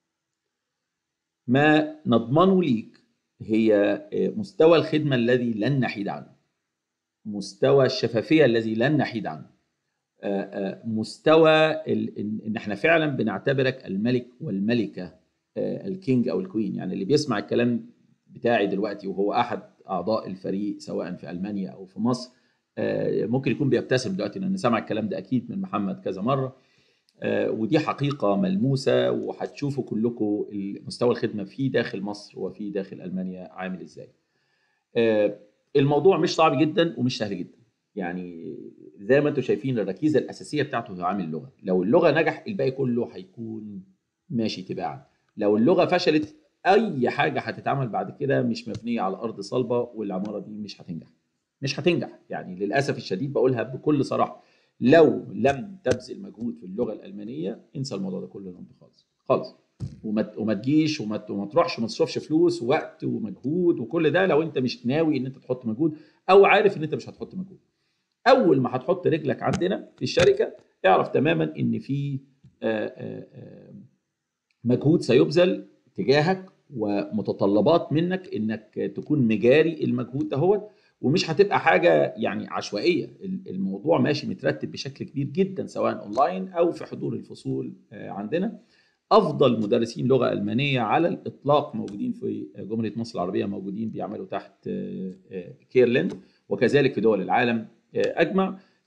ما نضمنه ليك هي آه، مستوى الخدمه الذي لن نحيد عنه مستوى الشفافيه الذي لن نحيد عنه آه، آه، مستوى ال- ان إن احنا فعلا بنعتبرك الملك والملكه آه، الكينج او الكوين يعني اللي بيسمع الكلام بتاعي دلوقتي وهو احد اعضاء الفريق سواء في المانيا او في مصر آه، ممكن يكون بيبتسم دلوقتي لان سمع الكلام ده اكيد من محمد كذا مره آه، ودي حقيقه ملموسه وهتشوفوا كلكم مستوى الخدمه في داخل مصر وفي داخل المانيا عامل ازاي. آه، الموضوع مش صعب جدا ومش سهل جدا. يعني زي ما انتم شايفين الركيزه الاساسيه بتاعته هو عامل اللغه، لو اللغه نجح الباقي كله هيكون ماشي تباعا. لو اللغه فشلت اي حاجه هتتعمل بعد كده مش مبنيه على ارض صلبه والعماره دي مش هتنجح. مش هتنجح يعني للاسف الشديد بقولها بكل صراحه لو لم تبذل مجهود في اللغه الالمانيه انسى الموضوع ده كله لهم خالص خالص وما وما تجيش وما وما تروحش وما تصرفش فلوس ووقت ومجهود وكل ده لو انت مش ناوي ان انت تحط مجهود او عارف ان انت مش هتحط مجهود اول ما هتحط رجلك عندنا في الشركه اعرف تماما ان في آه، آه، آه، مجهود سيبذل تجاهك ومتطلبات منك انك تكون مجاري المجهود دهوت ومش هتبقى حاجه يعني عشوائيه الموضوع ماشي مترتب بشكل كبير جدا سواء اونلاين او في حضور الفصول آه، عندنا افضل مدرسين لغه المانيه على الاطلاق موجودين في جمهوريه مصر العربيه موجودين بيعملوا تحت آه، آه، كيرلند وكذلك في دول العالم آه، اجمع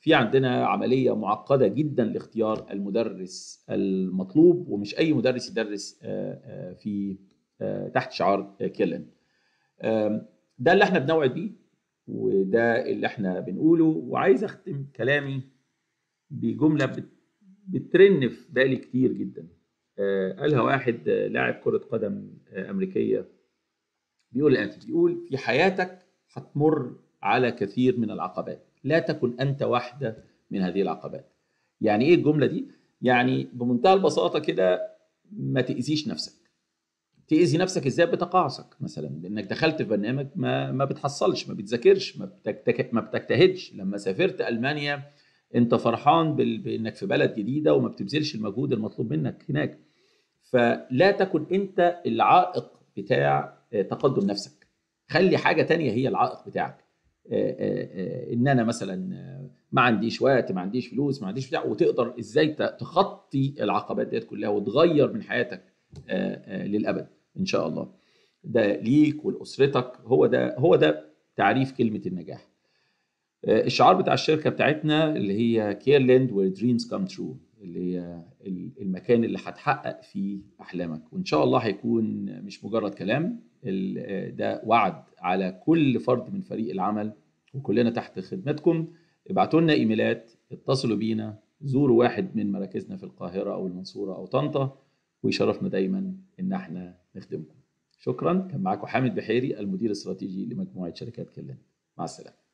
في عندنا عمليه معقده جدا لاختيار المدرس المطلوب ومش اي مدرس يدرس آه، آه، في آه، تحت شعار كيلن آم، ده اللي احنا بنوعد بيه وده اللي احنا بنقوله وعايز اختم كلامي بجمله بت- بترن في بالي كتير جدا آه، قالها واحد آه، لاعب كره قدم آه، امريكيه بيقول الاتي بيقول في حياتك هتمر على كثير من العقبات لا تكن انت واحده من هذه العقبات يعني ايه الجمله دي يعني بمنتهى البساطه كده ما تاذيش نفسك تاذي نفسك ازاي بتقاعسك مثلا بانك دخلت في برنامج ما ما بتحصلش ما بتذاكرش ما بتكتك ما بتجتهدش لما سافرت المانيا انت فرحان بال... بانك في بلد جديده وما بتبذلش المجهود المطلوب منك هناك فلا تكن انت العائق بتاع آه، تقدم نفسك خلي حاجه تانية هي العائق بتاعك آه، آه، آه، ان انا مثلا آه، ما عنديش وقت ما عنديش فلوس ما عنديش بتاع وتقدر ازاي ت- تخطي العقبات ديت كلها وتغير من حياتك آه، آه، للابد ان شاء الله ده ليك ولاسرتك هو ده هو ده تعريف كلمه النجاح آه، الشعار بتاع الشركه بتاعتنا اللي هي كيرلاند وير دريمز كام ترو اللي هي ال- المكان اللي هتحقق فيه احلامك وان شاء الله هيكون مش مجرد كلام ال- آه، ده وعد على كل فرد من فريق العمل وكلنا تحت خدمتكم ابعتوا لنا ايميلات اتصلوا بينا زوروا واحد من مراكزنا في القاهره او المنصوره او طنطا ويشرفنا دايما ان احنا نخدمكم شكرا كان معاكم حامد بحيري المدير الاستراتيجي لمجموعه شركات كلنا مع السلامه